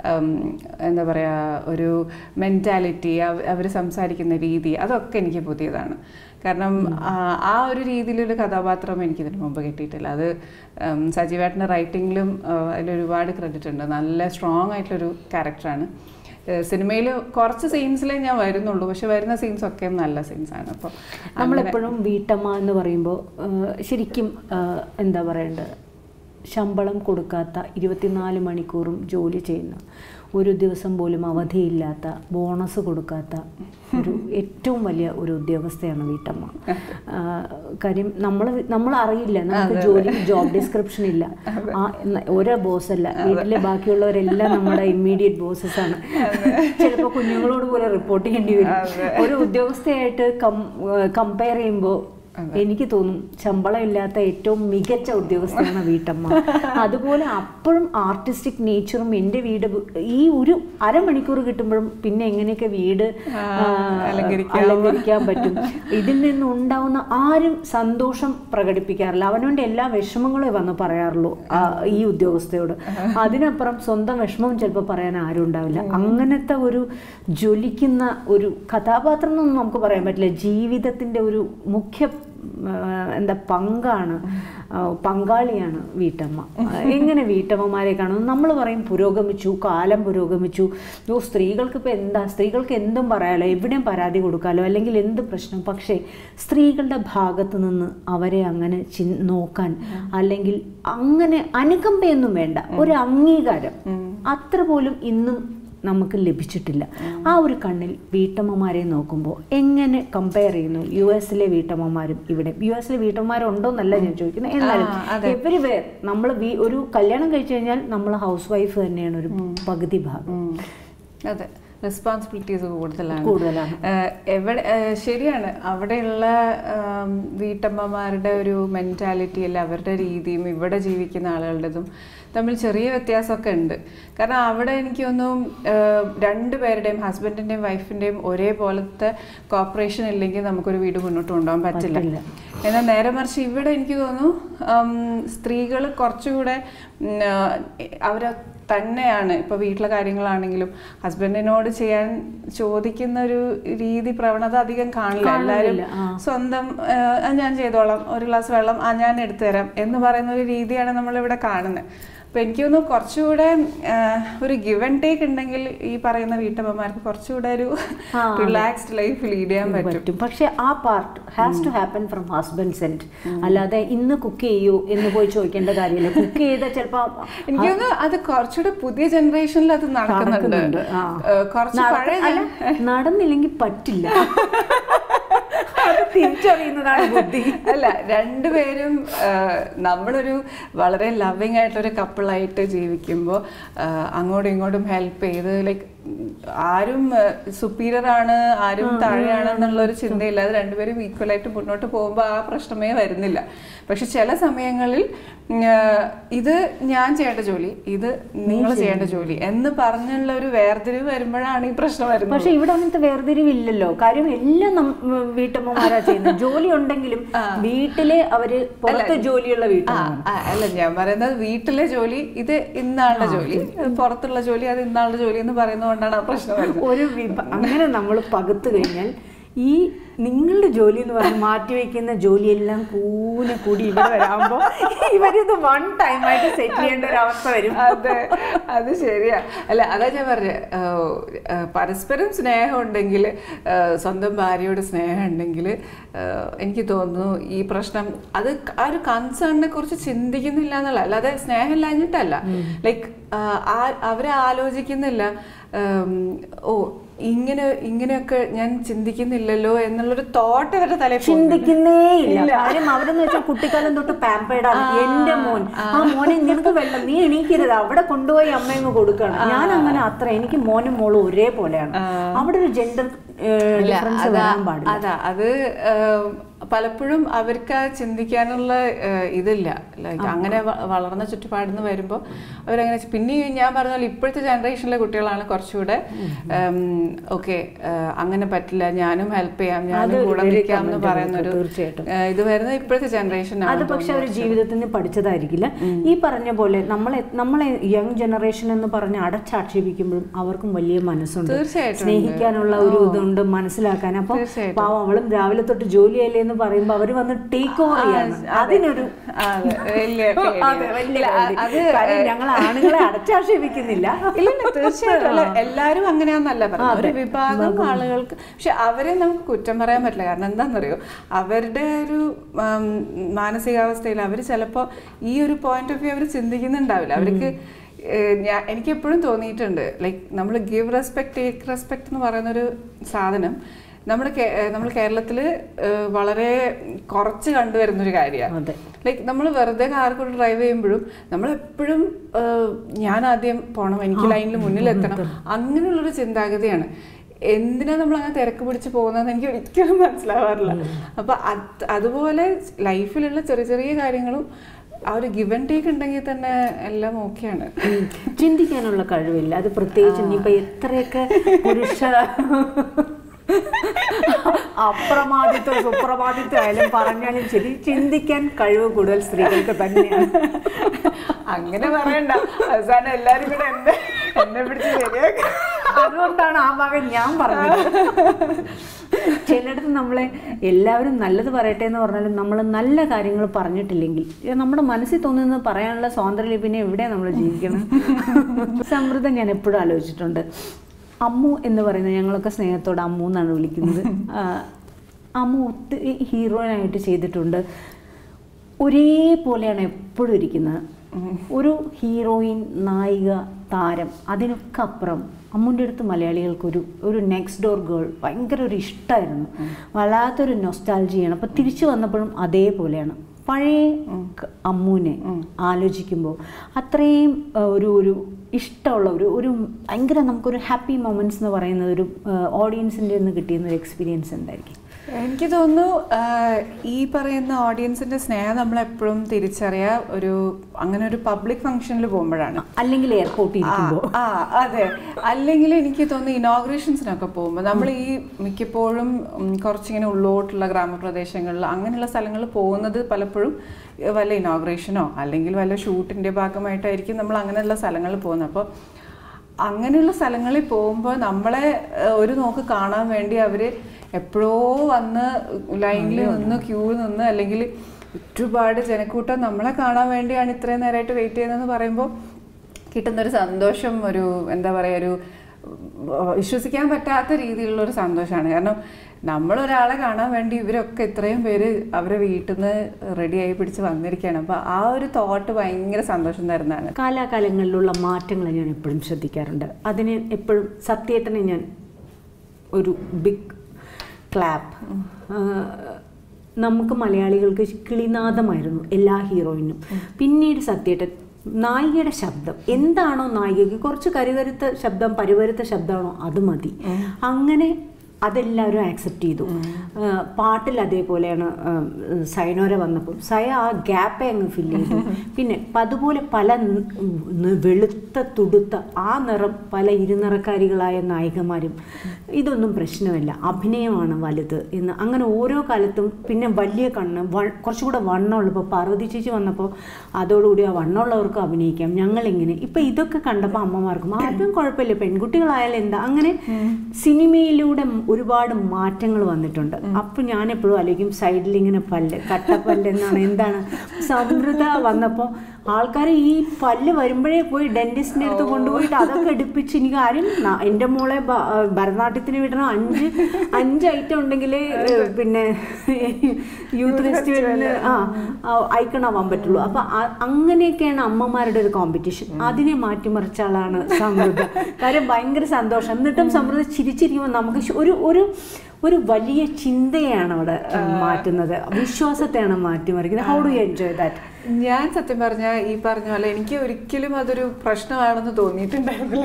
എന്താ പറയുക ഒരു മെൻറ്റാലിറ്റി അവർ സംസാരിക്കുന്ന രീതി അതൊക്കെ എനിക്ക് പുതിയതാണ് കാരണം ആ, ആ ഒരു രീതിയിലൊരു കഥാപാത്രം എനിക്കിതിന് മുമ്പ് കിട്ടിയിട്ടില്ല അത് ഉം, സജീവേട്ടൻ്റെ റൈറ്റിങ്ങിലും അതിൽ ഒരുപാട് ക്രെഡിറ്റ് ഉണ്ട് നല്ല സ്ട്രോങ് ആയിട്ടുള്ളൊരു ക്യാരക്ടറാണ് സിനിമയിൽ കുറച്ച് സീൻസിലേ ഞാൻ വരുന്നുള്ളൂ പക്ഷെ വരുന്ന സീൻസ് ഒക്കെ നല്ല സീൻസ് ആണ് അപ്പോൾ നമ്മളെപ്പോഴും വീട്ടമ്മ എന്ന് പറയുമ്പോൾ ശരിക്കും ആ, എന്താ പറയേണ്ടത് ശമ്പളം കൊടുക്കാത്ത ഇരുപത്തിനാല് മണിക്കൂറും ജോലി ചെയ്യുന്ന ഒരു ദിവസം പോലും അവധിയില്ലാത്ത ബോണസ് കൊടുക്കാത്ത ഒരു ഏറ്റവും വലിയ ഒരു ഉദ്യോഗസ്ഥയാണ് വീട്ടമ്മ ആ, കാര്യം നമ്മൾ നമ്മൾ അറിയില്ല നമുക്ക് ജോലി ജോബ് ഡിസ്ക്രിപ്ഷൻ ഇല്ല ആ ന- ഒരേ ബോസ് അല്ല വീട്ടിലെ ബാക്കിയുള്ളവരെല്ലാം നമ്മുടെ ഇമ്മീഡിയറ്റ് ബോസസ് ആണ് ചിലപ്പോൾ കുഞ്ഞുങ്ങളോട് പോലെ റിപ്പോർട്ട് ചെയ്യേണ്ടി വരും ഒരു ഉദ്യോഗസ്ഥയായിട്ട് കമ്പയർ ചെയ്യുമ്പോൾ എനിക്ക് തോന്നും ശമ്പളം ഇല്ലാത്ത ഏറ്റവും മികച്ച ഉദ്യോഗസ്ഥയാണ് വീട്ടമ്മ അതുപോലെ അപ്പോഴും ആർട്ടിസ്റ്റിക് നേച്ചറും എൻ്റെ വീട് ഈ ഒരു അരമണിക്കൂർ കിട്ടുമ്പോഴും പിന്നെ എങ്ങനെയൊക്കെ വീട് ആ, അലങ്കരിക്കാം. അലങ്കരിക്കാൻ പറ്റും ഇതിൽ നിന്നുണ്ടാവുന്ന ആരും സന്തോഷം പ്രകടിപ്പിക്കാറില്ല അവനവൻ്റെ എല്ലാ വിഷമങ്ങളെ വന്ന് പറയാറുള്ളൂ ആ, ഈ ഉദ്യോഗസ്ഥയോട് അതിനപ്പുറം സ്വന്തം വിഷമവും ചിലപ്പോൾ പറയാൻ ആരും ഉണ്ടാവില്ല അങ്ങനത്തെ ഒരു ജ്വലിക്കുന്ന ഒരു കഥാപാത്രം എന്നൊന്നും നമുക്ക് പറയാൻ പറ്റില്ല ജീവിതത്തിൻ്റെ ഒരു മുഖ്യ ആ, എന്താ പങ്കാണ് ആ, പങ്കാളിയാണ് വീട്ടമ്മ ആ, എങ്ങനെ വീട്ടമ്മമാരെ കാണുന്നു നമ്മൾ പറയും പുരോഗമിച്ചു കാലം പുരോഗമിച്ചു ഓ സ്ത്രീകൾക്ക് ഇപ്പോൾ എന്താ സ്ത്രീകൾക്ക് എന്തും പറയാലോ എവിടെയും പരാതി കൊടുക്കാലോ അല്ലെങ്കിൽ എന്ത് പ്രശ്നം പക്ഷേ സ്ത്രീകളുടെ ഭാഗത്ത് നിന്ന് അവരെ അങ്ങനെ ചി നോക്കാൻ അല്ലെങ്കിൽ അങ്ങനെ അനുകമ്പയൊന്നും വേണ്ട ഒരു അംഗീകാരം അത്ര പോലും ഇന്നും നമുക്ക് ലഭിച്ചിട്ടില്ല ആ ഒരു കണ്ണിൽ വീട്ടമ്മമാരെ നോക്കുമ്പോൾ എങ്ങനെ കമ്പയർ ചെയ്യുന്നു യു എസിലെ വീട്ടമ്മമാരും ഇവിടെ യു എസിലെ വീട്ടമ്മമാരുണ്ടോ എന്നല്ല ഞാൻ ചോദിക്കുന്നത് എന്നാലും എവരി വേർ നമ്മൾ ഒരു കല്യാണം കഴിച്ചു കഴിഞ്ഞാൽ നമ്മൾ ഹൗസ് വൈഫ് തന്നെയാണ് ഒരു പകുതി ഭാഗം ഉം. അതെ റെസ്പോൺസിബിലിറ്റീസ് കൂടുതലാണ് കൂടുതലാണ് ഏഹ് എവിടെ ഏഹ് ശരിയാണ് അവിടെയുള്ള ആം, വീട്ടമ്മമാരുടെ ഒരു മെൻറ്റാലിറ്റി അല്ല അവരുടെ രീതിയും ഇവിടെ ജീവിക്കുന്ന ആളുകളുടേതും തമ്മിൽ ചെറിയ വ്യത്യാസമൊക്കെ ഉണ്ട് കാരണം അവിടെ എനിക്കൊന്നും ഏഹ്, രണ്ടുപേരുടെയും ഹസ്ബൻഡിൻ്റെയും വൈഫിൻ്റെയും ഒരേപോലത്തെ കോപ്പറേഷൻ ഇല്ലെങ്കിൽ നമുക്കൊരു വീട് മുന്നോട്ട് കൊണ്ടുപോകാൻ പറ്റില്ല പറ്റില്ല. എന്നാൽ നേരെ മറിച്ച് ഇവിടെ എനിക്ക് തോന്നുന്നു സ്ത്രീകൾ കുറച്ചുകൂടെ ഉം, ആ, അവരെ തന്നെയാണ് ഇപ്പൊ വീട്ടിലെ കാര്യങ്ങളാണെങ്കിലും ഹസ്ബൻഡിനോട് ചെയ്യാൻ ചോദിക്കുന്ന ഒരു രീതി പ്രവണത അധികം കാണില്ല എല്ലാവരും കാണുന്നില്ല, ആ. സ്വന്തം ആ, ആ, ഞാൻ ചെയ്തോളാം ഒരു ഗ്ലാസ് വെള്ളം ആ ഞാൻ എടുത്തു തരാം എന്ന് പറയുന്ന ഒരു രീതിയാണ് നമ്മളിവിടെ കാണുന്നത് അപ്പൊ എനിക്ക് തോന്നുന്നു കുറച്ചുകൂടെ ആ, ഒരു ഗിവ് ആൻഡ് ടേക്ക് ഉണ്ടെങ്കിൽ ഈ പറയുന്ന വീട്ടമ്മമാർക്ക് കുറച്ചുകൂടെ ഒരു ആ, അതെ. റിലാക്സ്ഡ് ലൈഫ് ലീഡ് ചെയ്യാൻ പറ്റും പറ്റും പക്ഷെ ആ part has to happen from husband's end അല്ലാതെ ഇന്ന് കുക്ക് ചെയ്യൂ എന്ന് പോയി ചോദിക്കേണ്ട കാര്യമില്ല കുക്ക് ചെയ്ത ചിലപ്പോ എനിക്ക് തോന്നുന്നു അത് കുറച്ചുകൂടെ പുതിയ ജനറേഷനിൽ അത് നടക്കുന്നുണ്ട് നടക്കുന്നുണ്ട്, ആ. ഏഹ് കുറച്ച് നടക്ക- പഴയ അല്ല, നടന്നില്ലെങ്കിൽ പറ്റില്ല അത് തിരിച്ചറിയുന്നതാണ് ബുദ്ധി അല്ല രണ്ടുപേരും ആഹ്, നമ്മളൊരു വളരെ ലവിങ് ആയിട്ടൊരു കപ്പിളായിട്ട് ജീവിക്കുമ്പോൾ അങ്ങോട്ടും ഇങ്ങോട്ടും ഹെൽപ്പ് ചെയ്ത് ലൈക്ക് ആരും സുപ്പീരിയർ ആണ് ആരും താഴെയാണ് എന്നുള്ള ഒരു ചിന്തയില്ല അത് രണ്ടുപേരും ഈക്വൽ ആയിട്ട് മുന്നോട്ട് പോകുമ്പോൾ ആ പ്രശ്നമേ വരുന്നില്ല പക്ഷെ ചില സമയങ്ങളിൽ ഉം, ആഹ്, ഇത് ഞാൻ ചെയ്യേണ്ട ജോലി ഇത് നിങ്ങൾ ചെയ്യേണ്ട ജോലി എന്ന് പറഞ്ഞുള്ള ഒരു വേർതിരിവ് വരുമ്പോഴാണ് ഈ പ്രശ്നം വരുന്നത് പക്ഷെ ഇവിടെ അങ്ങനത്തെ വേർതിരിവില്ലല്ലോ കാര്യം എല്ലാം നം- ഉം, വീട്ടമ്മമാരാ ചെയ്യുന്നത് ജോലി ഉണ്ടെങ്കിലും വീട്ടിലെ അവര് പുറത്ത് ജോലിയുള്ള ആ, വീട്ടമ്മ ആ, അല്ല ഞാൻ പറയുന്നത് വീട്ടിലെ ജോലി ഇത് ഇന്നാളുടെ ജോലി പുറത്തുള്ള ജോലി അത് ഇന്നാളുടെ ജോലി എന്ന് പറയുന്നതുകൊണ്ടാണ് ആ പ്രശ്നം വരുന്നത് ഒരു വിഭ അങ്ങനെ നമ്മൾ പകുത്തു കഴിഞ്ഞാൽ ഈ നിങ്ങളുടെ ജോലി എന്ന് പറഞ്ഞ് മാറ്റി വെക്കുന്ന ജോലിയെല്ലാം കൂടി കൂടി ഇവിടെ വരാകുമ്പോ ഇവരിത് വൺ ടൈം ആയിട്ട് സെറ്റ് ചെയ്യേണ്ട ഒരു അവസ്ഥ വരും അതെ അത് ശരിയാ അല്ല അതാ ഞാൻ പറഞ്ഞ പരസ്പരം സ്നേഹം ഉണ്ടെങ്കിൽ സ്വന്തം ഭാര്യയോട് സ്നേഹം ഉണ്ടെങ്കിൽ എനിക്ക് തോന്നുന്നു ഈ പ്രശ്നം അത് ആ ഒരു കൺസേണിനെ കുറിച്ച് ചിന്തിക്കുന്നില്ല എന്നുള്ള അല്ലാതെ സ്നേഹം ഇല്ലാഞ്ഞിട്ടല്ല ലൈക്ക് അവരെ ആലോചിക്കുന്നില്ല ഉം, ഓ ഇങ്ങനെ ഇങ്ങനെയൊക്കെ ഞാൻ ചിന്തിക്കുന്നില്ലല്ലോ എന്നുള്ളൊരു തോട്ട് അവരുടെ തലയിൽ പോകുന്നില്ല. ചിന്തിക്കുന്നേ ഇല്ല കാര്യം അവരെന്ന് വെച്ചാൽ കുട്ടിക്കാലം തൊട്ട് പാമ്പേഡാണ് എന്റെ മോൻ ആ മോനെ നിനക്ക് വെള്ളം നീ എണീക്കരുത് അവിടെ കൊണ്ടുപോയി അമ്മയങ്ങ് കൊടുക്കണം ഞാൻ അങ്ങനെ അത്ര എനിക്ക് മോനും മോളും ഒരേപോലെയാണ് അവിടെ ഒരു ജെൻഡർ ഇല്ല, ഡിഫറൻസ് അതാ- വരാൻ പാടില്ല അതാ അത് ഏം, പലപ്പോഴും അവർക്ക് ആ ചിന്തിക്കാനുള്ള ഏ, ഇതില്ല ലൈക്ക് അങ്ങനെ വ- വളർന്ന ചുറ്റുപാടിന്ന് വരുമ്പോൾ അവരങ്ങനെ ചി- പിന്നെ ഈ ഞാൻ പറഞ്ഞ പോലെ ഇപ്പോഴത്തെ ജനറേഷനിലെ കുട്ടികളാണ് കുറച്ചുകൂടെ ഓക്കെ അങ്ങനെ പറ്റില്ല ഞാനും ഹെൽപ്പ് ചെയ്യാം ഞാനും അത് കൂടെ very നിൽക്കാം എന്ന് commendable പറയുന്ന ഒരു തീർച്ചയായിട്ടും. ഏ, ഇത് വരുന്നത് ഇപ്പോഴത്തെ ജനറേഷൻ അത് പക്ഷെ അവർ ജീവിതത്തിൽ നിന്ന് പഠിച്ചതായിരിക്കില്ല ഈ പറഞ്ഞ പോലെ നമ്മളെ നമ്മളെ യങ് ജനറേഷൻ എന്ന് പറഞ്ഞ് അടച്ചാക്ഷേപിക്കുമ്പോഴും അവർക്കും വലിയ മനസ്സുണ്ട് തീർച്ചയായിട്ടും സ്നേഹിക്കാനുള്ള ഒരു ഇതുണ്ട് മനസ്സിലാക്കാൻ അപ്പൊ തീർച്ചയായിട്ടും. പാവം അവളും രാവിലെ തൊട്ട് ജോലിയല്ലേ എന്ന് പറയുമ്പോ അവര് വന്ന് ടേക്ക് ഓവർ ചെയ്യാണ് അതിനൊരു അതെ, വലിയ പേടിയാണ്. അതെ, വലിയ ഇല്ല, പേടി. അത് കാര്യം ഞങ്ങൾ ആണുങ്ങളെ അടച്ചാക്ഷേപിക്കുന്നില്ല ഇല്ലില്ല തീർച്ചയായിട്ടും അല്ല എല്ലാവരും അങ്ങനെയാന്നല്ല പറയുന്നത് ഒരു വിഭാഗം ആളുകൾക്ക് പക്ഷെ അവരെ നമുക്ക് കുറ്റം പറയാൻ പറ്റില്ല കാരണം എന്താണെന്നറിയോ അവരുടെ ഒരു ഉം, മാനസികാവസ്ഥയിൽ അവർ ചിലപ്പോൾ ഈ ഒരു പോയിന്റ് ഓഫ് വ്യൂ അവർ ചിന്തിക്കുന്നുണ്ടാവില്ല അവർക്ക് ഏഹ്, ഞാൻ എനിക്ക് എപ്പോഴും തോന്നിയിട്ടുണ്ട് ലൈക്ക് നമ്മൾ ഗിവ് റെസ്പെക്ട് ടേക്ക് റെസ്പെക്ട് എന്ന് പറയുന്ന ഒരു സാധനം നമ്മുടെ കേ- ഏഹ്, നമ്മൾ കേരളത്തിൽ വളരെ കുറച്ച് കണ്ടുവരുന്ന ഒരു കാര്യമാണ് അതെ ലൈക്ക് നമ്മൾ വെറുതെ കാർ കൊണ്ട് ഡ്രൈവ് ചെയ്യുമ്പോഴും നമ്മൾ എപ്പോഴും ഞാൻ ആദ്യം പോകണം എനിക്ക് ലൈനിൽ മുന്നിലെത്തണം അങ്ങനെയുള്ളൊരു ചിന്താഗതിയാണ് എന്തിനാ നമ്മൾ അങ്ങനെ തിരക്ക് പിടിച്ച് പോകുന്നതെന്ന് എനിക്ക് ഒരിക്കലും മനസ്സിലാവാറില്ല അപ്പൊ അത് അതുപോലെ ലൈഫിലുള്ള ചെറിയ ചെറിയ കാര്യങ്ങളും ആ ഒരു ഗിവ് ആൻഡ് ടേക്ക് ഉണ്ടെങ്കിൽ തന്നെ എല്ലാം ഓക്കെയാണ് ഉം. ചിന്തിക്കാനുള്ള കഴിവില്ല അത് പ്രത്യേകിച്ച് ഇനിയിപ്പോ എത്രയൊക്കെ പുരുഷ അപ്രമാദിത്വം സുപ്രമാദിത്വം ആയാലും പറഞ്ഞാലും ശരി ചിന്തിക്കാൻ കഴിവ് കൂടുതൽ സ്ത്രീകൾക്ക് തന്നെയാണ് അങ്ങനെ പറയണ്ട അവസാനം എല്ലാരും കൂടെ എന്നെ എന്നെ പിടിച്ച് ശരിയാക്കി അതുകൊണ്ടാണ് ആ ഭാഗം ഞാൻ പറഞ്ഞത് ചിലയിടത്ത് നമ്മളെ എല്ലാവരും നല്ലത് പറയട്ടെ എന്ന് പറഞ്ഞാലും നമ്മൾ നല്ല കാര്യങ്ങൾ പറഞ്ഞിട്ടില്ലെങ്കിൽ ഇത് നമ്മുടെ മനസ്സിൽ തോന്നുന്നത് പറയാനുള്ള സ്വാതന്ത്ര്യം പിന്നെ എവിടെയാണ് നമ്മൾ ജീവിക്കണം സമൃദ്ധം ഞാൻ എപ്പോഴും ആലോചിച്ചിട്ടുണ്ട് അമ്മു എന്ന് പറയുന്നത് ഞങ്ങളൊക്കെ സ്നേഹത്തോടെ അമ്മു എന്നാണ് വിളിക്കുന്നത് ആ, അമ്മു ഒത്തിരി ഹീറോയിനായിട്ട് ചെയ്തിട്ടുണ്ട് ഒരേപോലെയാണ് എപ്പോഴും ഇരിക്കുന്നത് ഒരു ഹീറോയിൻ നായിക താരം അതിനൊക്കെ അപ്പുറം അമ്മുൻ്റെ അടുത്ത് മലയാളികൾക്കൊരു ഒരു നെക്സ്റ്റ് ഡോർ ഗേൾ ഭയങ്കര ഒരു ഇഷ്ടമായിരുന്നു വല്ലാത്തൊരു നൊസ്റ്റാൾജിയാണ് അപ്പോൾ തിരിച്ചു വന്നപ്പോഴും അതേപോലെയാണ് പഴയ ക- അമ്മൂനെ ആലോചിക്കുമ്പോൾ അത്രയും ആ, ഒരു ഒരു ഇഷ്ടമുള്ള ഒരു ഒരു ഭയങ്കര നമുക്കൊരു ഹാപ്പി മൊമെൻറ്റ്സ് എന്ന് പറയുന്ന ഒരു ഓഡിയൻസിൻ്റെ നിന്ന് കിട്ടിയുന്ന ഒരു എക്സ്പീരിയൻസ് ഉണ്ടായിരിക്കും എനിക്ക് തോന്നുന്നു ആഹ്, ഈ പറയുന്ന ഓഡിയൻസിന്റെ സ്നേഹം നമ്മൾ എപ്പോഴും തിരിച്ചറിയാ ഒരു അങ്ങനെ ഒരു പബ്ലിക് ഫംഗ്ഷനിൽ പോകുമ്പോഴാണ് അല്ലെങ്കിൽ എയർപോർട്ടിൽ ഇരിക്കുമ്പോൾ ആ അതെ അല്ലെങ്കിൽ എനിക്ക് തോന്നുന്നു ഇനോഗ്രേഷൻസിനൊക്കെ പോകുമ്പോൾ നമ്മൾ ഈ മിക്കപ്പോഴും ഉം, കുറച്ചിങ്ങനെ ഉള്ളോട്ടുള്ള ഗ്രാമപ്രദേശങ്ങളിൽ അങ്ങനെയുള്ള സ്ഥലങ്ങളിൽ പോകുന്നത് പലപ്പോഴും ഏഹ്, വല്ല ഇനോഗ്രേഷനോ അല്ലെങ്കിൽ വല്ല ഷൂട്ടിന്റെ ഭാഗമായിട്ടായിരിക്കും നമ്മൾ അങ്ങനെയുള്ള സ്ഥലങ്ങളിൽ പോകുന്നത് അപ്പോൾ അങ്ങനെയുള്ള സ്ഥലങ്ങളിൽ പോകുമ്പോൾ നമ്മളെ ഏഹ്, ഒരു നോക്ക് കാണാൻ വേണ്ടി അവർ എപ്പോഴോ വന്ന് ലൈനിൽ നിന്ന് ക്യൂ നിന്ന് അല്ലെങ്കിൽ ഒരുപാട് ജനക്കൂട്ടം നമ്മളെ കാണാൻ വേണ്ടിയാണ് ഇത്രയും നേരമായിട്ട് വെയിറ്റ് ചെയ്യുന്നതെന്ന് പറയുമ്പോൾ കിട്ടുന്നൊരു സന്തോഷം ഒരു എന്താ പറയുക ഒരു ഉം, വിശ്വസിക്കാൻ പറ്റാത്ത രീതിയിലുള്ള ഒരു സന്തോഷമാണ് കാരണം നമ്മളൊരാളെ കാണാൻ വേണ്ടി ഇവരൊക്കെ ഇത്രയും പേര് അവരെ വീട്ടിൽ നിന്ന് റെഡിയായി പിടിച്ച് വന്നിരിക്കുകയാണ് അപ്പോൾ ആ ഒരു തോട്ട് ഭയങ്കര സന്തോഷം തരുന്നതാണ് കാലാകാലങ്ങളിലുള്ള മാറ്റങ്ങൾ ഞാൻ എപ്പോഴും ശ്രദ്ധിക്കാറുണ്ട് അതിന് എപ്പോഴും സത്യേട്ടനെ ഞാൻ ഒരു ബിഗ് ക്ലാപ്പ് നമുക്ക് മലയാളികൾക്ക് കിളിനാദമായിരുന്നു എല്ലാ ഹീറോയിനും പിന്നീട് സത്യേട്ടൻ നായികയുടെ ശബ്ദം എന്താണോ നായികയ്ക്ക് കുറച്ച് കരുകരുത്ത ശബ്ദം പരുവരുത്ത ശബ്ദമാണോ അത് മതി അങ്ങനെ അതെല്ലാവരും ആക്സെപ്റ്റ് ചെയ്തു ആ, പാട്ടിൽ അതേപോലെയാണ് ആ, സൈനോര വന്നപ്പോൾ സയ ആ ഗ്യാപ്പെ അങ്ങ് ഫില്ല് ചെയ്തു പിന്നെ പ- അതുപോലെ പല ന- ന- വെളുത്ത തുടുത്ത ആ നിറം പല ഇരുനിറക്കാരികളായ നായികമാരും ഇതൊന്നും പ്രശ്നമല്ല അഭിനയമാണ് വലുത് എന്ന് അങ്ങനെ ഓരോ കാലത്തും പിന്നെ വലിയ കണ്ണ് വ- കുറച്ചുകൂടെ വണ്ണമുള്ള ഇപ്പോൾ പാർവതി ചേച്ചി വന്നപ്പോൾ അതോടുകൂടി ആ വണ്ണമുള്ളവർക്ക് അഭിനയിക്കാം ഞങ്ങളിങ്ങനെ ഇപ്പം ഇതൊക്കെ കണ്ടപ്പോൾ അമ്മമാർക്കും ആർക്കും കുഴപ്പമില്ല പെൺകുട്ടികളായാലും എന്താ അങ്ങനെ സിനിമയിലൂടെ ഒരുപാട് മാറ്റങ്ങൾ വന്നിട്ടുണ്ട് അപ്പം ഞാൻ എപ്പോഴും ആലോചിക്കും സൈഡിൽ ഇങ്ങനെ പല്ല് കട്ടപ്പല്ല് എന്നാണ് എന്താണ് സമൃദ്ധ വന്നപ്പോൾ ആൾക്കാർ ഈ പല്ല് വരുമ്പോഴേ പോയി ഡെന്റിസ്റ്റിൻ്റെ അടുത്ത് കൊണ്ടുപോയിട്ട് അതൊക്കെ എടുപ്പിച്ച് എനിക്ക് ആരും ന- എൻ്റെ മോളെ ഭ- ഭരതനാട്യത്തിന് വിടണം അഞ്ച് അഞ്ച് ഐറ്റം ഉണ്ടെങ്കിൽ പിന്നെ യൂത്ത് ഫെസ്റ്റിവലിന് ആ ഐക്കൺ ആവാൻ പറ്റുള്ളൂ അപ്പൊ അ- അങ്ങനെയൊക്കെയാണ് അമ്മമാരുടെ ഒരു കോമ്പറ്റീഷൻ അതിനെ മാറ്റിമറിച്ച ആളാണ് സമൃദ്ധ കാര്യം ഭയങ്കര സന്തോഷം എന്നിട്ടും സമൃദ്ധ ചിരിച്ചിരിക്കുമ്പോൾ നമുക്ക് ശ- ഒരു ഒരു ഒരു വലിയ ചിന്തയാണ് അവിടെ ഏഹ്, മാറ്റുന്നത് വിശ്വാസത്തെയാണ് മാറ്റിമറിക്കുന്നത് how do you enjoy that ഞാൻ സത്യം പറഞ്ഞ ഈ പറഞ്ഞ പോലെ എനിക്ക് ഒരിക്കലും അതൊരു പ്രശ്നമാണെന്ന് തോന്നിയിട്ടുണ്ടായിരുന്നില്ല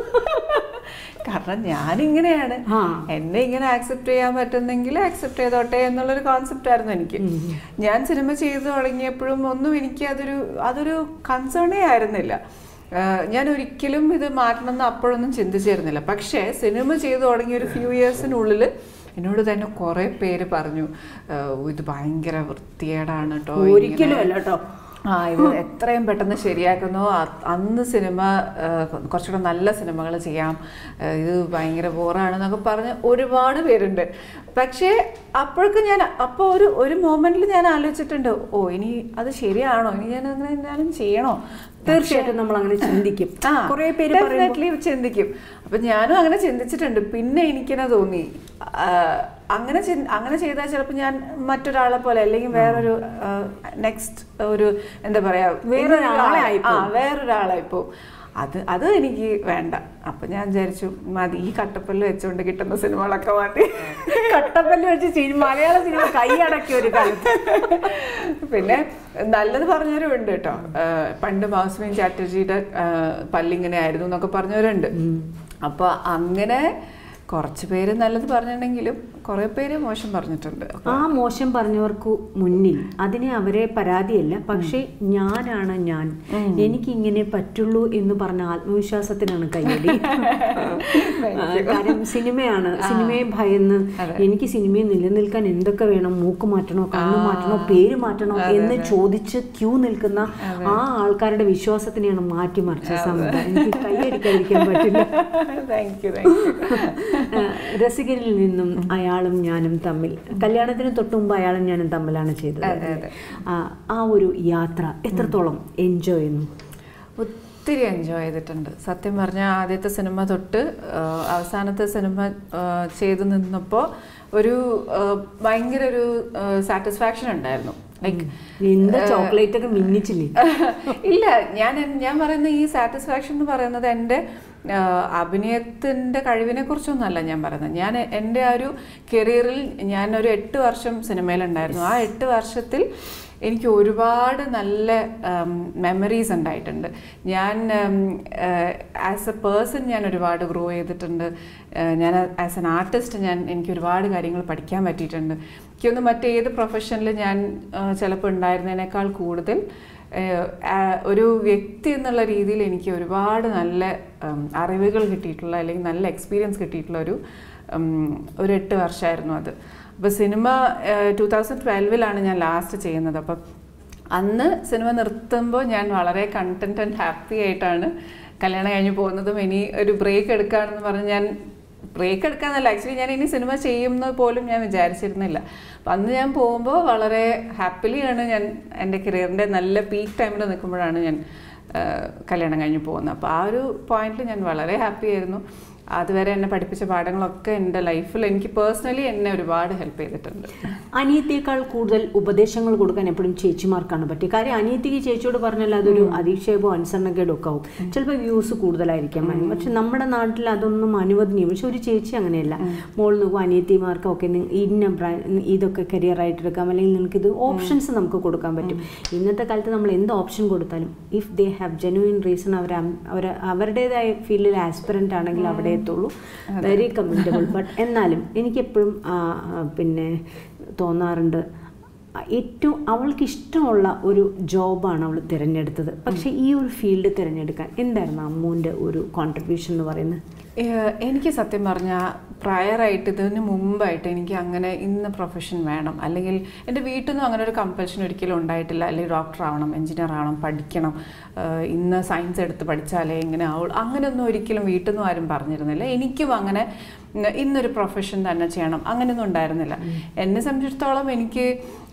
കാരണം ഞാൻ ഇങ്ങനെയാണ് ആ. എന്നെ ഇങ്ങനെ ആക്സെപ്റ്റ് ചെയ്യാൻ പറ്റുന്നെങ്കിൽ ആക്സെപ്റ്റ് ചെയ്തോട്ടെ എന്നുള്ളൊരു കോൺസെപ്റ്റ് ആയിരുന്നു എനിക്ക് ഞാൻ സിനിമ ചെയ്തു തുടങ്ങിയപ്പോഴും ഒന്നും എനിക്ക് അതൊരു അതൊരു കൺസേണേ ആയിരുന്നില്ല ആഹ് ഞാൻ ഒരിക്കലും ഇത് മാറ്റണമെന്ന് അപ്പോഴൊന്നും ചിന്തിച്ചിരുന്നില്ല പക്ഷേ സിനിമ ചെയ്തു തുടങ്ങിയ ഒരു ഫ്യൂ ഇയേഴ്സിനുള്ളിൽ എന്നോട് തന്നെ കുറേ പേര് പറഞ്ഞു ആഹ് ഇത് ഭയങ്കര വൃത്തികേടാണ് കേട്ടോ ഒരിക്കലും അല്ല കേട്ടോ ആ ഇത് എത്രയും പെട്ടെന്ന് ശരിയാക്കുന്നു അ- അന്ന് സിനിമ ആ, കുറച്ചുകൂടെ നല്ല സിനിമകൾ ചെയ്യാം ആ, ഇത് ഭയങ്കര ബോറാണെന്നൊക്കെ പറഞ്ഞ് ഒരുപാട് പേരുണ്ട് പക്ഷേ അപ്പോഴൊക്കെ ഞാൻ അപ്പോൾ ഒരു ഒരു മൊമെന്റിൽ ഞാൻ ആലോചിച്ചിട്ടുണ്ട് ഓ ഇനി അത് ശരിയാണോ ഇനി ഞാൻ അങ്ങനെ എന്തായാലും ചെയ്യണോ തീർച്ചയായിട്ടും നമ്മൾ അങ്ങനെ ചിന്തിക്കും ആ കുറേ പേര് പറയുമ്പോൾ ഡെഫിനറ്റ്ലി ചിന്തിക്കും അപ്പൊ ഞാനും അങ്ങനെ ചിന്തിച്ചിട്ടുണ്ട് പിന്നെ എനിക്കെന്നെ തോന്നി ആ, അങ്ങനെ ചിന്ത- അങ്ങനെ ചെയ്താൽ ചിലപ്പോൾ ഞാൻ മറ്റൊരാളെ പോലെ അല്ലെങ്കിൽ വേറൊരു നെക്സ്റ്റ് ഒരു എന്താ പറയാ വേറൊരാളെ ആ ആയിപ്പോവും. വേറൊരാളായിപ്പോ അത് അത് എനിക്ക് വേണ്ട അപ്പൊ ഞാൻ വിചാരിച്ചു മതി ഈ കട്ടപ്പല്ല് വെച്ചുകൊണ്ട് കിട്ടുന്ന സിനിമകളൊക്കെ മതി കട്ടപ്പല്ല് വെച്ച് സിനിമ മലയാള സിനിമ കൈയടക്കിയ ഒരു കാലത്ത് പിന്നെ നല്ലത് പറഞ്ഞവരും ഉണ്ട് കേട്ടോ ആ, പണ്ട് മാസ്മീൻ ചാറ്റർജിയുടെ ആ, പല്ലിങ്ങനെ ആയിരുന്നു എന്നൊക്കെ പറഞ്ഞവരുണ്ട് അപ്പൊ അങ്ങനെ കുറച്ച് പേര് നല്ലത് പറഞ്ഞിട്ടുണ്ടെങ്കിലും കുറെ പേര് മോശം പറഞ്ഞിട്ടുണ്ട് ആ മോശം പറഞ്ഞവർക്ക് മുന്നിൽ അതിനെ അവരെ പരാതിയല്ല പക്ഷേ ഞാനാണ് ഞാൻ എനിക്ക് ഇങ്ങനെ പറ്റുള്ളൂ എന്ന് പറഞ്ഞ ആത്മവിശ്വാസത്തിനാണ് കൈയടി ആ, കാര്യം സിനിമയാണ് സിനിമയെ ഭയന്ന് എനിക്ക് സിനിമയിൽ നിലനിൽക്കാൻ എന്തൊക്കെ വേണം മൂക്ക് മാറ്റണോ കണ്ണു മാറ്റണോ പേര് മാറ്റണോ എന്ന് ചോദിച്ച് ക്യൂ നിൽക്കുന്ന ആ ആൾക്കാരുടെ വിശ്വാസത്തിനെയാണ് മാറ്റിമറിച്ച സമയത്ത് എനിക്ക് കൈയടിക്കാതിരിക്കാൻ പറ്റില്ല താങ്ക് യു താങ്ക് യു ആ, രസികരിൽ നിന്നും അയാളും ഞാനും തമ്മിൽ കല്യാണത്തിന് തൊട്ട് മുമ്പ് അയാളും ഞാനും തമ്മിലാണ് ചെയ്തത് അതെ, അതെ. ആ, ആ ഒരു യാത്ര എത്രത്തോളം എൻജോയ് ചെയ്യുന്നു ഒത്തിരി എൻജോയ് ചെയ്തിട്ടുണ്ട് സത്യം പറഞ്ഞാൽ ആദ്യത്തെ സിനിമ തൊട്ട് ആ, അവസാനത്തെ സിനിമ ആ, ചെയ്തു നിന്നപ്പോൾ ഒരു ആ, ഭയങ്കര ഒരു സാറ്റിസ്ഫാക്ഷൻ ഉണ്ടായിരുന്നു ലൈക്ക് എന്ത് ചോക്ലേറ്റ് ഒക്കെ മിന്നിച്ചില്ലേ ഇല്ല ഞാൻ ഞാൻ പറയുന്ന ഈ സാറ്റിസ്ഫാക്ഷൻ എന്ന് പറയുന്നത് എൻ്റെ ആ, അഭിനയത്തിൻ്റെ കഴിവിനെ കുറിച്ചൊന്നുമല്ല ഞാൻ പറയുന്നത് ഞാൻ എൻ്റെ ആ ഒരു കരിയറിൽ ഞാൻ ഒരു എട്ട് വർഷം സിനിമയിലുണ്ടായിരുന്നു ആ എട്ട് വർഷത്തിൽ എനിക്ക് ഒരുപാട് നല്ല മെമ്മറീസ് ഉണ്ടായിട്ടുണ്ട് ഞാൻ ആസ് എ പേഴ്സൺ ഞാൻ ഒരുപാട് ഗ്രോ ചെയ്തിട്ടുണ്ട് ഏഹ് ഞാൻ ആസ് എൻ ആർട്ടിസ്റ്റ് ഞാൻ എനിക്ക് ഒരുപാട് കാര്യങ്ങൾ പഠിക്കാൻ പറ്റിയിട്ടുണ്ട് എനിക്കൊന്ന് മറ്റേത് പ്രൊഫഷനിൽ ഞാൻ ചിലപ്പോൾ ഉണ്ടായിരുന്നതിനേക്കാൾ കൂടുതൽ ഏഹ് ആ- ഒരു വ്യക്തി എന്നുള്ള രീതിയിൽ എനിക്ക് ഒരുപാട് നല്ല ഉം, അറിവുകൾ കിട്ടിയിട്ടുള്ള അല്ലെങ്കിൽ നല്ല എക്സ്പീരിയൻസ് കിട്ടിയിട്ടുള്ള ഒരു ഉം, ഒരു എട്ട് വർഷമായിരുന്നു അത് അപ്പോൾ സിനിമ ടൂ തൗസൻഡ് ട്വൽവിലാണ് ഞാൻ ലാസ്റ്റ് ചെയ്യുന്നത് അപ്പം അന്ന് സിനിമ നിർത്തുമ്പോൾ ഞാൻ വളരെ കണ്ടന്റ് ആൻഡ് ഹാപ്പി ആയിട്ടാണ് കല്യാണം കഴിഞ്ഞ് പോകുന്നതും ഇനി ഒരു ബ്രേക്ക് എടുക്കുകയാണെന്ന് പറഞ്ഞ് ഞാൻ ബ്രേക്ക് എടുക്കാന്നല്ല ആക്ച്വലി ഞാൻ ഇനി സിനിമ ചെയ്യുന്നത് പോലും ഞാൻ വിചാരിച്ചിരുന്നില്ല അപ്പം അന്ന് ഞാൻ പോകുമ്പോൾ വളരെ ഹാപ്പിലിയാണ് ഞാൻ എൻ്റെ കരിയറിൻ്റെ നല്ല പീക്ക് ടൈമിൽ നിൽക്കുമ്പോഴാണ് ഞാൻ ആ, കല്യാണം കഴിഞ്ഞ് പോകുന്നത് അപ്പോൾ ആ ഒരു പോയിന്റിൽ ഞാൻ വളരെ ഹാപ്പി ആയിരുന്നു അതുവരെ എന്നെ പഠിപ്പിച്ച പാഠങ്ങളൊക്കെ എൻ്റെ ലൈഫിൽ എനിക്ക് പേഴ്സണലി എന്നെ ഒരുപാട് ഹെൽപ്പ് ചെയ്തിട്ടുണ്ട് അനിയത്തിയേക്കാൾ കൂടുതൽ ഉപദേശങ്ങൾ കൊടുക്കാൻ എപ്പോഴും ചേച്ചിമാർക്കാണ് പറ്റിയത് കാര്യം അനിയത്തിക്ക് ചേച്ചിയോട് പറഞ്ഞാൽ അതൊരു അധിക്ഷേപവും അനുസരണക്കേടും ഒക്കെ ആവും ചിലപ്പോൾ വ്യൂസ് കൂടുതലായിരിക്കാം പക്ഷെ നമ്മുടെ നാട്ടിൽ അതൊന്നും അനുവദനീയം പക്ഷെ ഒരു ചേച്ചി അങ്ങനെയല്ല മോൾ നോക്കും അനിയത്തിമാർക്ക് ഒക്കെ ഇന്ന ബ്രാ- ഇതൊക്കെ കരിയർ ആയിട്ട് എടുക്കാം അല്ലെങ്കിൽ നിങ്ങൾക്ക് ഇത് ഓപ്ഷൻസ് നമുക്ക് കൊടുക്കാൻ പറ്റും ഇന്നത്തെ കാലത്ത് നമ്മൾ എന്ത് ഓപ്ഷൻ കൊടുത്താലും if they have genuine reason അവർ അവർ അവരുടേതായ ഫീൽഡിൽ ആസ്പിറൻ്റ് ആണെങ്കിൽ അവിടെ എത്തുള്ളൂ വെരി കമൻറ്റബിൾ ബട്ട് എന്നാലും എനിക്കെപ്പോഴും ആ, ആ, പിന്നെ തോന്നാറുണ്ട് ആ, ഏറ്റവും അവൾക്ക് ഇഷ്ടമുള്ള ഒരു ജോബാണ് അവൾ തിരഞ്ഞെടുത്തത് പക്ഷേ ഈ ഒരു ഫീൽഡ് തിരഞ്ഞെടുക്കാൻ എന്തായിരുന്നു അമ്മൂൻ്റെ ഒരു കോൺട്രിബ്യൂഷൻ എന്ന് പറയുന്നത് ഏഹ് എനിക്ക് സത്യം പറഞ്ഞാൽ പ്രയറായിട്ട് ഇതിന് മുമ്പായിട്ട് എനിക്ക് അങ്ങനെ ഇന്ന പ്രൊഫഷൻ വേണം അല്ലെങ്കിൽ എൻ്റെ വീട്ടിൽ നിന്നും അങ്ങനെ ഒരു കമ്പൽഷൻ ഒരിക്കലും ഉണ്ടായിട്ടില്ല അല്ലെങ്കിൽ ഡോക്ടർ ആവണം എഞ്ചിനീയർ ആവണം പഠിക്കണം ഏഹ് ഇന്ന് സയൻസ് എടുത്ത് പഠിച്ചാലേ ഇങ്ങനെ ആവുള്ളൂ അങ്ങനെയൊന്നും ഒരിക്കലും വീട്ടിൽ നിന്നും ആരും പറഞ്ഞിരുന്നില്ല എനിക്കും അങ്ങനെ ഇന്ന- ഇന്നൊരു പ്രൊഫഷൻ തന്നെ ചെയ്യണം അങ്ങനെയൊന്നും ഉണ്ടായിരുന്നില്ല എന്നെ സംബന്ധിച്ചിടത്തോളം എനിക്ക്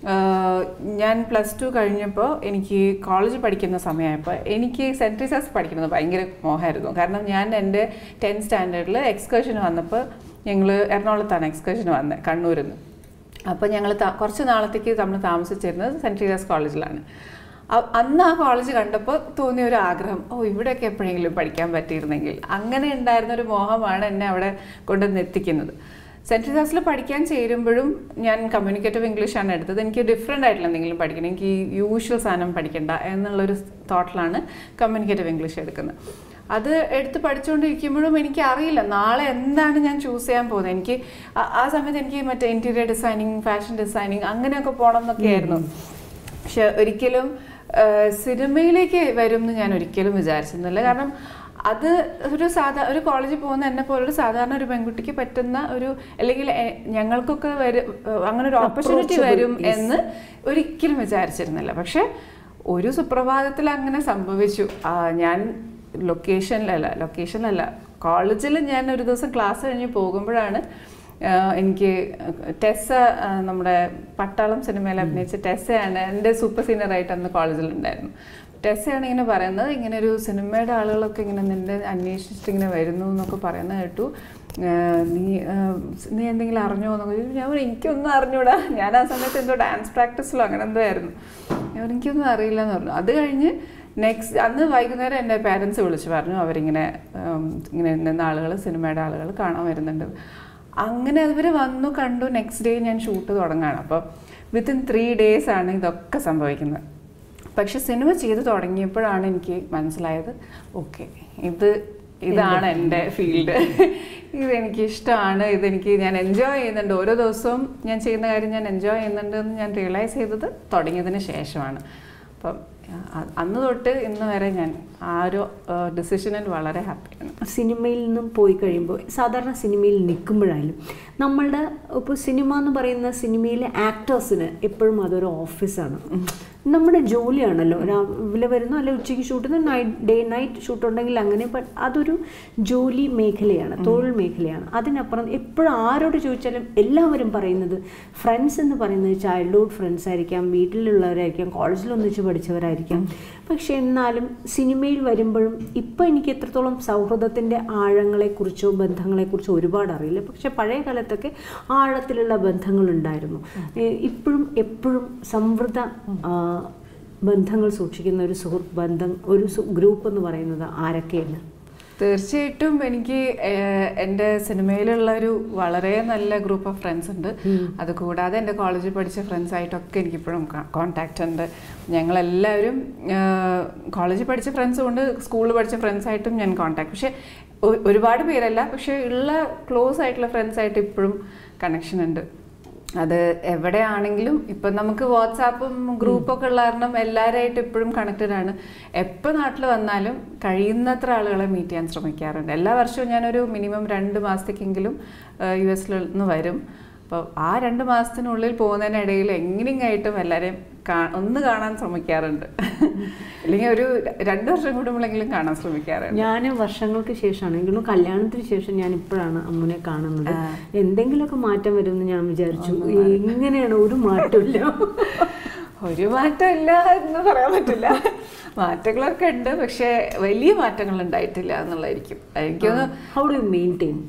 ആഹ് ഞാൻ പ്ലസ് ടു കഴിഞ്ഞപ്പോൾ എനിക്ക് കോളേജ് പഠിക്കുന്ന സമയമായപ്പോൾ എനിക്ക് സെൻറ്റ് ട്രീസസ് പഠിക്കുന്നത് ഭയങ്കര മോഹമായിരുന്നു കാരണം ഞാൻ എൻ്റെ ടെൻത്ത് സ്റ്റാൻഡേർഡിൽ എക്സ്കർഷന് വന്നപ്പോൾ ഞങ്ങൾ എറണാകുളത്താണ് എക്സ്കർഷന് വന്നത് കണ്ണൂരിൽ നിന്ന് അപ്പോൾ ഞങ്ങൾ കുറച്ച് നാളത്തേക്ക് നമ്മൾ താമസിച്ചിരുന്നത് സെൻറ്റ് ട്രീസസ് കോളേജിലാണ് അ- അന്ന് ആ കോളേജ് കണ്ടപ്പോൾ തോന്നിയ ഒരു ആഗ്രഹം ഓ ഇവിടെയൊക്കെ എപ്പോഴെങ്കിലും പഠിക്കാൻ പറ്റിയിരുന്നെങ്കിൽ അങ്ങനെ ഉണ്ടായിരുന്ന ഒരു മോഹമാണ് എന്നെ അവിടെ കൊണ്ടുവന്ന് എത്തിക്കുന്നത് സെൻറ്റ് ട്രീസാസിൽ പഠിക്കാൻ ചേരുമ്പോഴും ഞാൻ കമ്മ്യൂണിക്കേറ്റീവ് ഇംഗ്ലീഷാണ് എടുത്തത് എനിക്ക് ഡിഫറെൻ്റ് ആയിട്ടുള്ള എന്തെങ്കിലും പഠിക്കണം എനിക്ക് ഈ യൂഷ്വൽ സാധനം പഠിക്കണ്ട എന്നുള്ളൊരു തോട്ടിലാണ് കമ്മ്യൂണിക്കേറ്റീവ് ഇംഗ്ലീഷ് എടുക്കുന്നത് അത് എടുത്ത് പഠിച്ചുകൊണ്ടിരിക്കുമ്പോഴും എനിക്ക് അറിയില്ല നാളെ എന്താണ് ഞാൻ ചൂസ് ചെയ്യാൻ പോകുന്നത് എനിക്ക് ആ- ആ സമയത്ത് എനിക്ക് മറ്റേ ഇൻറ്റീരിയർ ഡിസൈനിങ് ഫാഷൻ ഡിസൈനിങ് അങ്ങനെയൊക്കെ പോകണം എന്നൊക്കെ ആയിരുന്നു പക്ഷെ ഒരിക്കലും ആ, സിനിമയിലേക്ക് വരും എന്ന് ഞാൻ ഒരിക്കലും വിചാരിച്ചിരുന്നില്ല കാരണം അത് ഒരു സാധാ ഒരു കോളേജിൽ പോകുന്ന എന്നെ പോലൊരു സാധാരണ ഒരു പെൺകുട്ടിക്ക് പറ്റുന്ന ഒരു അല്ലെങ്കിൽ എ- ഞങ്ങൾക്കൊക്കെ വരും അങ്ങനെ ഒരു ഓപ്പർച്യൂണിറ്റി Approachable, വരും yes. എന്ന് ഒരിക്കലും വിചാരിച്ചിരുന്നില്ല പക്ഷെ ഒരു സുപ്രഭാതത്തിൽ അങ്ങനെ സംഭവിച്ചു ആ, ഞാൻ ലൊക്കേഷനിലല്ല ലൊക്കേഷനിലല്ല കോളേജിൽ ഞാൻ ഒരു ദിവസം ക്ലാസ് കഴിഞ്ഞ് പോകുമ്പോഴാണ് ആ, എനിക്ക് ടെസ്സ ആ, നമ്മുടെ പട്ടാളം സിനിമയിൽ അഭിനയിച്ച ടെസ്സയാണ് എൻ്റെ സൂപ്പർ സീനിയറായിട്ട് അന്ന് കോളേജിലുണ്ടായിരുന്നു ടെസ്സയാണ് ഇങ്ങനെ പറയുന്നത് ഇങ്ങനെ ഒരു സിനിമയുടെ ആളുകളൊക്കെ ഇങ്ങനെ നിന്റെ അന്വേഷിച്ചിട്ട് ഇങ്ങനെ വരുന്നു എന്നൊക്കെ പറയുന്നത് കേട്ടു ആ, നീ ആ, നീ എന്തെങ്കിലും അറിഞ്ഞോ എന്നൊക്കെ ചോദിച്ചു. ഞാൻ പറഞ്ഞു, എനിക്കൊന്നും അറിഞ്ഞൂടാ ഞാൻ ആ സമയത്ത് എന്തോ ഡാൻസ് പ്രാക്ടീസിലോ അങ്ങനെ എന്തോ ആയിരുന്നു ഞാൻ പറഞ്ഞു, എനിക്കൊന്നും അറിയില്ല എന്ന് പറഞ്ഞു അത് കഴിഞ്ഞ് നെക്സ്റ്റ് അന്ന് വൈകുന്നേരം എൻ്റെ പാരൻസ് വിളിച്ച് പറഞ്ഞു അവരിങ്ങനെ ഉം, ഇങ്ങനെ ഇന്ന ആളുകൾ സിനിമയുടെ ആളുകൾ കാണാൻ വരുന്നുണ്ട് അങ്ങനെ അവർ വന്നു കണ്ടു നെക്സ്റ്റ് ഡേ ഞാൻ ഷൂട്ട് തുടങ്ങുകയാണ് അപ്പോൾ വിത്തിൻ ത്രീ ഡേയ്സ് ആണ് ഇതൊക്കെ സംഭവിക്കുന്നത് പക്ഷെ സിനിമ ചെയ്ത് തുടങ്ങിയപ്പോഴാണ് എനിക്ക് മനസ്സിലായത് ഓക്കെ ഇത് ഇതാണ് എൻ്റെ ഫീൽഡ് ഇതെനിക്ക് ഇഷ്ടമാണ് ഇതെനിക്ക് ഞാൻ എൻജോയ് ചെയ്യുന്നുണ്ട് ഓരോ ദിവസവും ഞാൻ ചെയ്യുന്ന കാര്യം ഞാൻ എൻജോയ് ചെയ്യുന്നുണ്ട് എന്ന് ഞാൻ റിയലൈസ് ചെയ്തത് തുടങ്ങിയതിന് ശേഷമാണ് അപ്പം അ- അന്ന് തൊട്ട് ഇന്ന് വരെ ഞാൻ ആ ഒരു ഡിസിഷനിൽ വളരെ ഹാപ്പിയാണ് സിനിമയിൽ നിന്നും പോയി കഴിയുമ്പോൾ സാധാരണ സിനിമയിൽ നിൽക്കുമ്പോഴായാലും നമ്മളുടെ ഇപ്പോൾ സിനിമ എന്ന് പറയുന്ന സിനിമയിലെ ആക്ടേഴ്സിന് എപ്പോഴും അതൊരു ഓഫീസാണ് നമ്മുടെ ജോലിയാണല്ലോ രാവിലെ വരുന്നു അല്ലെ ഉച്ചയ്ക്ക് ഷൂട്ട് ചെയ്യുന്നു നൈറ്റ് ഡേ നൈറ്റ് ഷൂട്ട് ഉണ്ടെങ്കിൽ അങ്ങനെ ബട്ട് അതൊരു ജോലി മേഖലയാണ് തൊഴിൽ മേഖലയാണ് അതിനപ്പുറം എപ്പോഴും ആരോട് ചോദിച്ചാലും എല്ലാവരും പറയുന്നത് ഫ്രണ്ട്സ് എന്ന് പറയുന്നത് ചൈൽഡ്ഹുഡ് ഫ്രണ്ട്സ് ആയിരിക്കാം വീട്ടിലുള്ളവരായിരിക്കാം കോളേജിൽ ഒന്നിച്ച് പഠിച്ചവരായിരിക്കാം പക്ഷെ എന്നാലും സിനിമയിൽ വരുമ്പോഴും ഇപ്പം എനിക്ക് എത്രത്തോളം സൗഹൃദത്തിൻ്റെ ആഴങ്ങളെക്കുറിച്ചോ ബന്ധങ്ങളെക്കുറിച്ചോ ഒരുപാട് അറിയില്ല പക്ഷെ പഴയ കാലത്തൊക്കെ ആഴത്തിലുള്ള ബന്ധങ്ങളുണ്ടായിരുന്നു ഏഹ് ഇപ്പോഴും എപ്പോഴും സമൃദ്ധ ആ, ബന്ധങ്ങൾ സൂക്ഷിക്കുന്ന ഒരു സുഹൃത്ത് ബന്ധം ഒരു ഗ്രൂപ്പ് എന്ന് പറയുന്നത് ആരൊക്കെയാണ് തീർച്ചയായിട്ടും എനിക്ക് ഏഹ്, എൻ്റെ സിനിമയിലുള്ള ഒരു വളരെ നല്ല ഗ്രൂപ്പ് ഓഫ് ഫ്രണ്ട്സ് ഉണ്ട് അതുകൂടാതെ എൻ്റെ കോളേജിൽ പഠിച്ച ഫ്രണ്ട്സ് ആയിട്ടൊക്കെ എനിക്കിപ്പോഴും കോണ്ടാക്റ്റ് ഉണ്ട് ഞങ്ങളെല്ലാവരും ഏഹ്, കോളേജിൽ പഠിച്ച ഫ്രണ്ട്സും ഉണ്ട് സ്കൂളിൽ പഠിച്ച ഫ്രണ്ട്സ് ആയിട്ടും ഞാൻ കോണ്ടാക്ട് പക്ഷേ ഒ- ഒരുപാട് പേരല്ല പക്ഷേ ഉള്ള ക്ലോസ് ആയിട്ടുള്ള ഫ്രണ്ട്സ് ആയിട്ട് ഇപ്പോഴും കണക്ഷൻ ഉണ്ട് അത് എവിടെയാണെങ്കിലും ഇപ്പം നമുക്ക് വാട്സാപ്പും ഗ്രൂപ്പൊക്കെ ഉള്ള കാരണം എല്ലാവരായിട്ട് ഇപ്പോഴും കണക്റ്റഡ് ആണ് എപ്പോൾ നാട്ടിൽ വന്നാലും കഴിയുന്നത്ര ആളുകളെ മീറ്റ് ചെയ്യാൻ ശ്രമിക്കാറുണ്ട് എല്ലാ വർഷവും ഞാനൊരു മിനിമം രണ്ട് മാസത്തേക്കെങ്കിലും യു എസിൽ നിന്ന് വരും അപ്പോൾ ആ രണ്ട് മാസത്തിനുള്ളിൽ പോകുന്നതിനിടയിൽ എങ്ങനെയായിട്ടും എല്ലാവരെയും കാ- ഒന്ന് കാണാൻ ശ്രമിക്കാറുണ്ട് അല്ലെങ്കിൽ ഒരു രണ്ട് വർഷം കൂടുമ്പോഴെങ്കിലും കാണാൻ ശ്രമിക്കാറുണ്ട് ഞാൻ വർഷങ്ങൾക്ക് ശേഷമാണ് എങ്കിലും കല്യാണത്തിന് ശേഷം ഞാൻ ഇപ്പോഴാണ് അമ്മുനെ കാണുന്നത് എന്തെങ്കിലുമൊക്കെ മാറ്റം വരുമെന്ന് ഞാൻ വിചാരിച്ചു ഇങ്ങനെയാണ് ഒരു മാറ്റമില്ല ഒരു മാറ്റമില്ല എന്ന് പറയാൻ പറ്റില്ല മാറ്റങ്ങളൊക്കെ ഉണ്ട് പക്ഷെ വലിയ മാറ്റങ്ങൾ ഉണ്ടായിട്ടില്ല എന്നുള്ളതായിരിക്കും എനിക്കൊന്ന് ഹൗ ഡു യു മെയിൻറ്റെയിൻ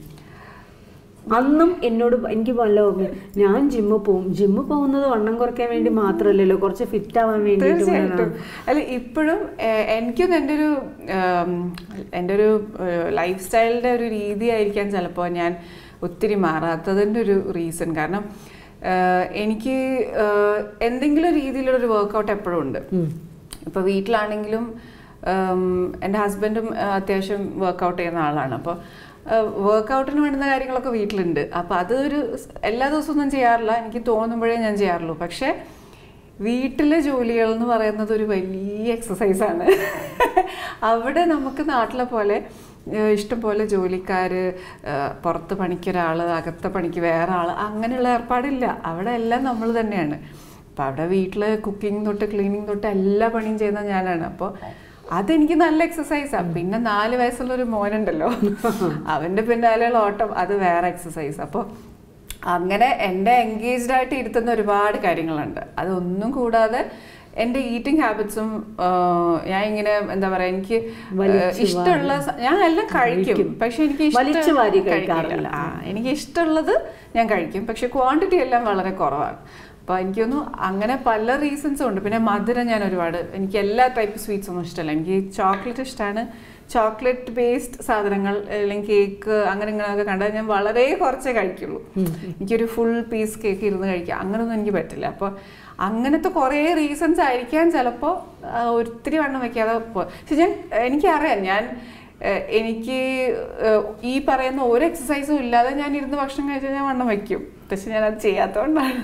അന്നും എന്നോട് എനിക്ക് നല്ല ഓർമ്മ ഞാൻ ജിമ്മ് പോകും ജിമ്മ് പോകുന്നത് വണ്ണം കുറയ്ക്കാൻ വേണ്ടി മാത്രമല്ലല്ലോ കുറച്ച് ഫിറ്റ് ആവാൻ വേണ്ടിയിട്ട് തീർച്ചയായിട്ടും അല്ല ഇപ്പോഴും ഏഹ്, എനിക്കൊന്നും എൻ്റെ ഒരു ആം, എൻ്റെ ഒരു ലൈഫ് സ്റ്റൈലിൻ്റെ ഒരു രീതി ആയിരിക്കാം ചിലപ്പോൾ ഞാൻ ഒത്തിരി മാറാത്തതിൻ്റെ ഒരു റീസൺ കാരണം ഏഹ്, എനിക്ക് ഏഹ്, എന്തെങ്കിലും രീതിയിലുള്ളൊരു വർക്കൗട്ട് എപ്പോഴും ഉണ്ട് ഇപ്പോൾ വീട്ടിലാണെങ്കിലും ഉം, എൻ്റെ ഹസ്ബൻഡും ഏഹ്, അത്യാവശ്യം വർക്കൗട്ട് ചെയ്യുന്ന ആളാണ് അപ്പോൾ വർക്കൗട്ടിന് വേണ്ടുന്ന കാര്യങ്ങളൊക്കെ വീട്ടിലുണ്ട് അപ്പോൾ അതൊരു സ് എല്ലാ ദിവസവും ഒന്നും ചെയ്യാറില്ല എനിക്ക് തോന്നുമ്പോഴേ ഞാൻ ചെയ്യാറുള്ളൂ പക്ഷേ വീട്ടിലെ ജോലികൾ എന്ന് പറയുന്നത് ഒരു വലിയ എക്സസൈസാണ് അവിടെ നമുക്ക് നാട്ടിലെ പോലെ ഏഹ്, ഇഷ്ടംപോലെ ജോലിക്കാർ പുറത്ത് പണിക്കൊരാൾ അകത്തെ പണിക്ക് വേറെ ആൾ അങ്ങനെയുള്ള ഏർപ്പാടില്ല അവിടെ എല്ലാം നമ്മൾ തന്നെയാണ് അപ്പം അവിടെ വീട്ടിൽ കുക്കിംഗ് തൊട്ട് ക്ലീനിങ് തൊട്ട് എല്ലാ പണിയും ചെയ്യുന്ന ഞാനാണ് അപ്പോൾ അതെനിക്ക് നല്ല എക്സസൈസാണ് പിന്നെ നാല് വയസ്സുള്ള ഒരു മോനുണ്ടല്ലോ അവൻ്റെ പിന്നാലെയുള്ള ഓട്ടം അത് വേറെ എക്സസൈസ് അപ്പോൾ അങ്ങനെ എന്നെ എൻഗേജ്ഡ് ആയിട്ട് ഇരുത്തുന്ന ഒരുപാട് കാര്യങ്ങളുണ്ട് അതൊന്നും കൂടാതെ എൻ്റെ ഈറ്റിംഗ് ഹാബിറ്റ്സും ഞാൻ ഇങ്ങനെ എന്താ പറയാ എനിക്ക് വലിച്ച് ഇഷ്ടമുള്ള സ- ഞാൻ എല്ലാം കഴിക്കും പക്ഷെ എനിക്ക് ഇഷ്ടം- വലിച്ച് വാരി കഴിക്കില്ല. കഴിക്കാറില്ല. ആ, എനിക്ക് ഇഷ്ടമുള്ളത് ഞാൻ കഴിക്കും പക്ഷെ ക്വാണ്ടിറ്റി എല്ലാം വളരെ കുറവാണ് അപ്പോൾ എനിക്ക് തോന്നുന്നു അങ്ങനെ പല റീസൺസും ഉണ്ട് പിന്നെ മധുരം ഞാൻ ഒരുപാട് എനിക്ക് എല്ലാ ടൈപ്പ് സ്വീറ്റ്സ് ഒന്നും ഇഷ്ടമല്ല എനിക്ക് ചോക്ലേറ്റ് ഇഷ്ടമാണ് ചോക്ലേറ്റ് ബേസ്ഡ് സാധനങ്ങൾ അല്ലെങ്കിൽ കേക്ക് അങ്ങനെ ഇങ്ങനെയൊക്കെ കണ്ടാൽ ഞാൻ വളരെ കുറച്ചേ കഴിക്കുള്ളൂ എനിക്കൊരു ഫുൾ പീസ് കേക്ക് ഇരുന്ന് കഴിക്കുക അങ്ങനെയൊന്നും എനിക്ക് പറ്റില്ല അപ്പോൾ അങ്ങനത്തെ കുറേ റീസൺസ് ആയിരിക്കാൻ ചിലപ്പോൾ ഒത്തിരി വണ്ണം വയ്ക്കാതെ പോ പക്ഷെ ഞാൻ എനിക്കറിയാം ഞാൻ ഏഹ് എനിക്ക് ഏഹ് ഈ പറയുന്ന ഒരു എക്സസൈസും ഇല്ലാതെ ഞാൻ ഇരുന്ന് ഭക്ഷണം കഴിച്ചാൽ ഞാൻ വണ്ണം വയ്ക്കും പക്ഷെ ഞാൻ അത് ചെയ്യാത്തതുകൊണ്ടാണ്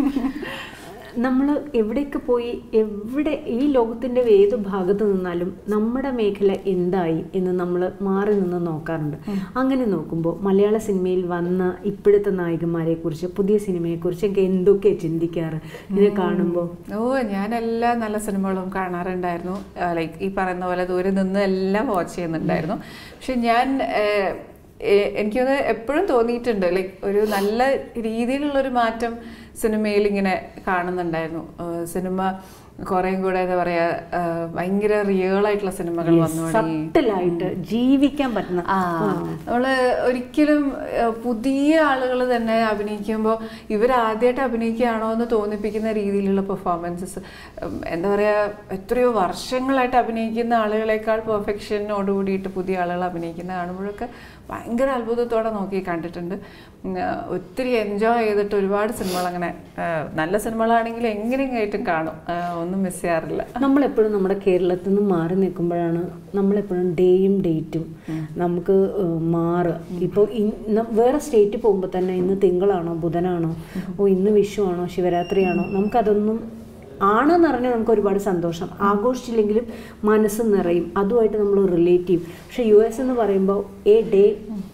നമ്മൾ എവിടെയൊക്കെ പോയി എവിടെ ഈ ലോകത്തിൻ്റെ ഏത് ഭാഗത്ത് നിന്നാലും നമ്മുടെ മേഖല എന്തായി എന്ന് നമ്മൾ മാറി നിന്ന് നോക്കാറുണ്ട് അങ്ങനെ നോക്കുമ്പോൾ മലയാള സിനിമയിൽ വന്ന ഇപ്പോഴത്തെ നായികന്മാരെ കുറിച്ച് പുതിയ സിനിമയെക്കുറിച്ച് ഒക്കെ എന്തൊക്കെയാണ് ചിന്തിക്കാറ് ഇത് കാണുമ്പോൾ ഓ ഞാൻ എല്ലാ നല്ല സിനിമകളും കാണാറുണ്ടായിരുന്നു ലൈക്ക് ഈ പറയുന്ന പോലെ ദൂരെ നിന്ന് എല്ലാം വാച്ച് ചെയ്യുന്നുണ്ടായിരുന്നു പക്ഷെ ഞാൻ ഏഹ്, ഏഹ്, എനിക്കത് എപ്പോഴും തോന്നിയിട്ടുണ്ട് ലൈക്ക് ഒരു നല്ല രീതിയിലുള്ളൊരു മാറ്റം സിനിമയിൽ ഇങ്ങനെ കാണുന്നുണ്ടായിരുന്നു ഏഹ്, സിനിമ കുറേയും കൂടെ എന്താ പറയാ ഏഹ്, ഭയങ്കര റിയൽ ആയിട്ടുള്ള സിനിമകൾ വന്നു തുടങ്ങി സട്ടിലായിട്ട് ജീവിക്കാൻ പറ്റുന്ന ആ നമ്മള് ഒരിക്കലും ഏഹ്, പുതിയ ആളുകൾ തന്നെ അഭിനയിക്കുമ്പോൾ ഇവർ ആദ്യമായിട്ട് അഭിനയിക്കുകയാണോ എന്ന് തോന്നിപ്പിക്കുന്ന രീതിയിലുള്ള പെർഫോമൻസസ് എന്താ പറയാ എത്രയോ വർഷങ്ങളായിട്ട് അഭിനയിക്കുന്ന ആളുകളെക്കാൾ പെർഫെക്ഷനോട് കൂടിയിട്ട് പുതിയ ആളുകൾ അഭിനയിക്കുന്ന കാണുമ്പോഴൊക്കെ ഭയങ്കര അത്ഭുതത്തോടെ നോക്കി കണ്ടിട്ടുണ്ട് ഉം, ആ, ഒത്തിരി എൻജോയ് ചെയ്തിട്ട് ഒരുപാട് സിനിമകൾ അങ്ങനെ ആ, നല്ല സിനിമകളാണെങ്കിൽ എങ്ങനെയായിട്ടും കാണും ആ, ഒന്നും മിസ് ചെയ്യാറില്ല നമ്മളെപ്പോഴും നമ്മുടെ കേരളത്തിൽ നിന്ന് മാറി നിൽക്കുമ്പോഴാണ് നമ്മളെപ്പോഴും ഡേയും ഡേറ്റും നമുക്ക് ഏഹ്, മാറുക ഇപ്പോൾ വേറെ സ്റ്റേറ്റിൽ പോകുമ്പോൾ തന്നെ ഇന്ന് തിങ്കളാണോ ബുധനാണോ ഓ ഇന്ന് വിഷു ആണോ ശിവരാത്രിയാണോ നമുക്കതൊന്നും ആണെന്ന് അറിഞ്ഞാൽ നമുക്ക് ഒരുപാട് സന്തോഷം ആഘോഷിച്ചില്ലെങ്കിലും മനസ്സ് നിറയും അതുമായിട്ട് നമ്മൾ റിലേറ്റ് ചെയ്യും പക്ഷെ യു എസ് എന്ന് പറയുമ്പോൾ എ ഡേ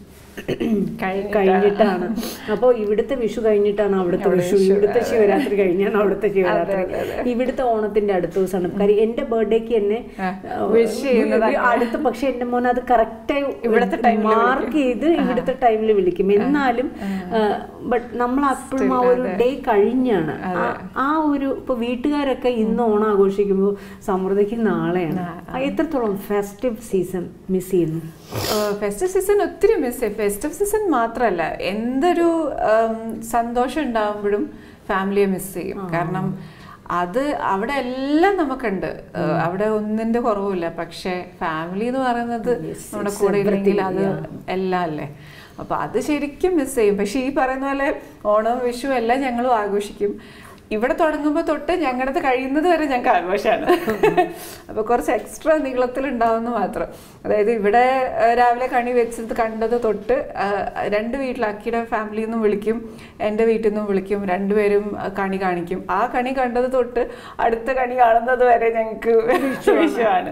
കഴിഞ്ഞിട്ടാണ് അപ്പോൾ ഇവിടുത്തെ വിഷു കഴിഞ്ഞിട്ടാണ് അവിടുത്തെ വിഷു ഇവിടുത്തെ ശിവരാത്രി കഴിഞ്ഞാണ് അവിടുത്തെ ശിവരാത്രി ഇവിടുത്തെ ഓണത്തിന്റെ അടുത്ത ദിവസമാണ് കാര്യം എന്റെ ബർത്ത്ഡേക്ക് എന്നെ ആ, wish ചെയ്യുന്നത് ഏഹ്, അടുത്ത പക്ഷെ എന്റെ മോൻ അത് കറക്റ്റായി ഇവിടുത്തെ time ല് മാർക്ക് ചെയ്ത് ഇവിടുത്തെ ടൈമിൽ വിളിക്കും എന്നാലും ബട്ട് നമ്മൾ അപ്പോഴും ആ ഒരു ഡേ കഴിഞ്ഞാണ് ആ- ആ ഒരു ഇപ്പൊ വീട്ടുകാരൊക്കെ ഇന്ന് ഓണം ആഘോഷിക്കുമ്പോൾ സമൃദ്ധിക്ക് നാളെയാണ് ആ, എത്രത്തോളം ഫെസ്റ്റീവ് സീസൺ മിസ് ചെയ്യുന്നു ഫെസ്റ്റീവ് സീസൺ ഒത്തിരി മിസ് ചെയ്യും ഫെസ്റ്റീവ് സീസൺ മാത്രമല്ല എന്തൊരു ഉം, സന്തോഷം ഉണ്ടാകുമ്പോഴും ഫാമിലിയെ മിസ് ചെയ്യും കാരണം അത് അവിടെ എല്ലാം നമുക്കുണ്ട് ഏഹ് അവിടെ ഒന്നിന്റെ കുറവുമില്ല പക്ഷെ ഫാമിലി എന്ന് പറയുന്നത് നമ്മുടെ കൂടെ ഇല്ലെങ്കിൽ അത് എല്ലാം അല്ലേ അപ്പൊ അത് ശരിക്കും മിസ് ചെയ്യും പക്ഷെ ഈ പറയുന്ന പോലെ ഓണം വിഷു എല്ലാം ഞങ്ങളും ആഘോഷിക്കും ഇവിടെ തുടങ്ങുമ്പോൾ തൊട്ട് ഞങ്ങളുടെ കഴിയുന്നത് വരെ ഞങ്ങൾക്ക് ആഘോഷമാണ് അപ്പൊ കുറച്ച് എക്സ്ട്രാ നീളത്തിൽ ഉണ്ടാവുന്ന മാത്രം അതായത് ഇവിടെ ഏഹ്, രാവിലെ കണി വെച്ചത് കണ്ടത് തൊട്ട് ആഹ്, രണ്ട് വീട്ടിൽ അക്കിയുടെ ഫാമിലിയിൽ നിന്നും വിളിക്കും എൻ്റെ വീട്ടിൽ നിന്നും വിളിക്കും രണ്ടുപേരും ആഹ്, കണി കാണിക്കും ആ കണി കണ്ടത് തൊട്ട് അടുത്ത കണി കാണുന്നത് വരെ ഞങ്ങൾക്ക് വിഷയമാണ്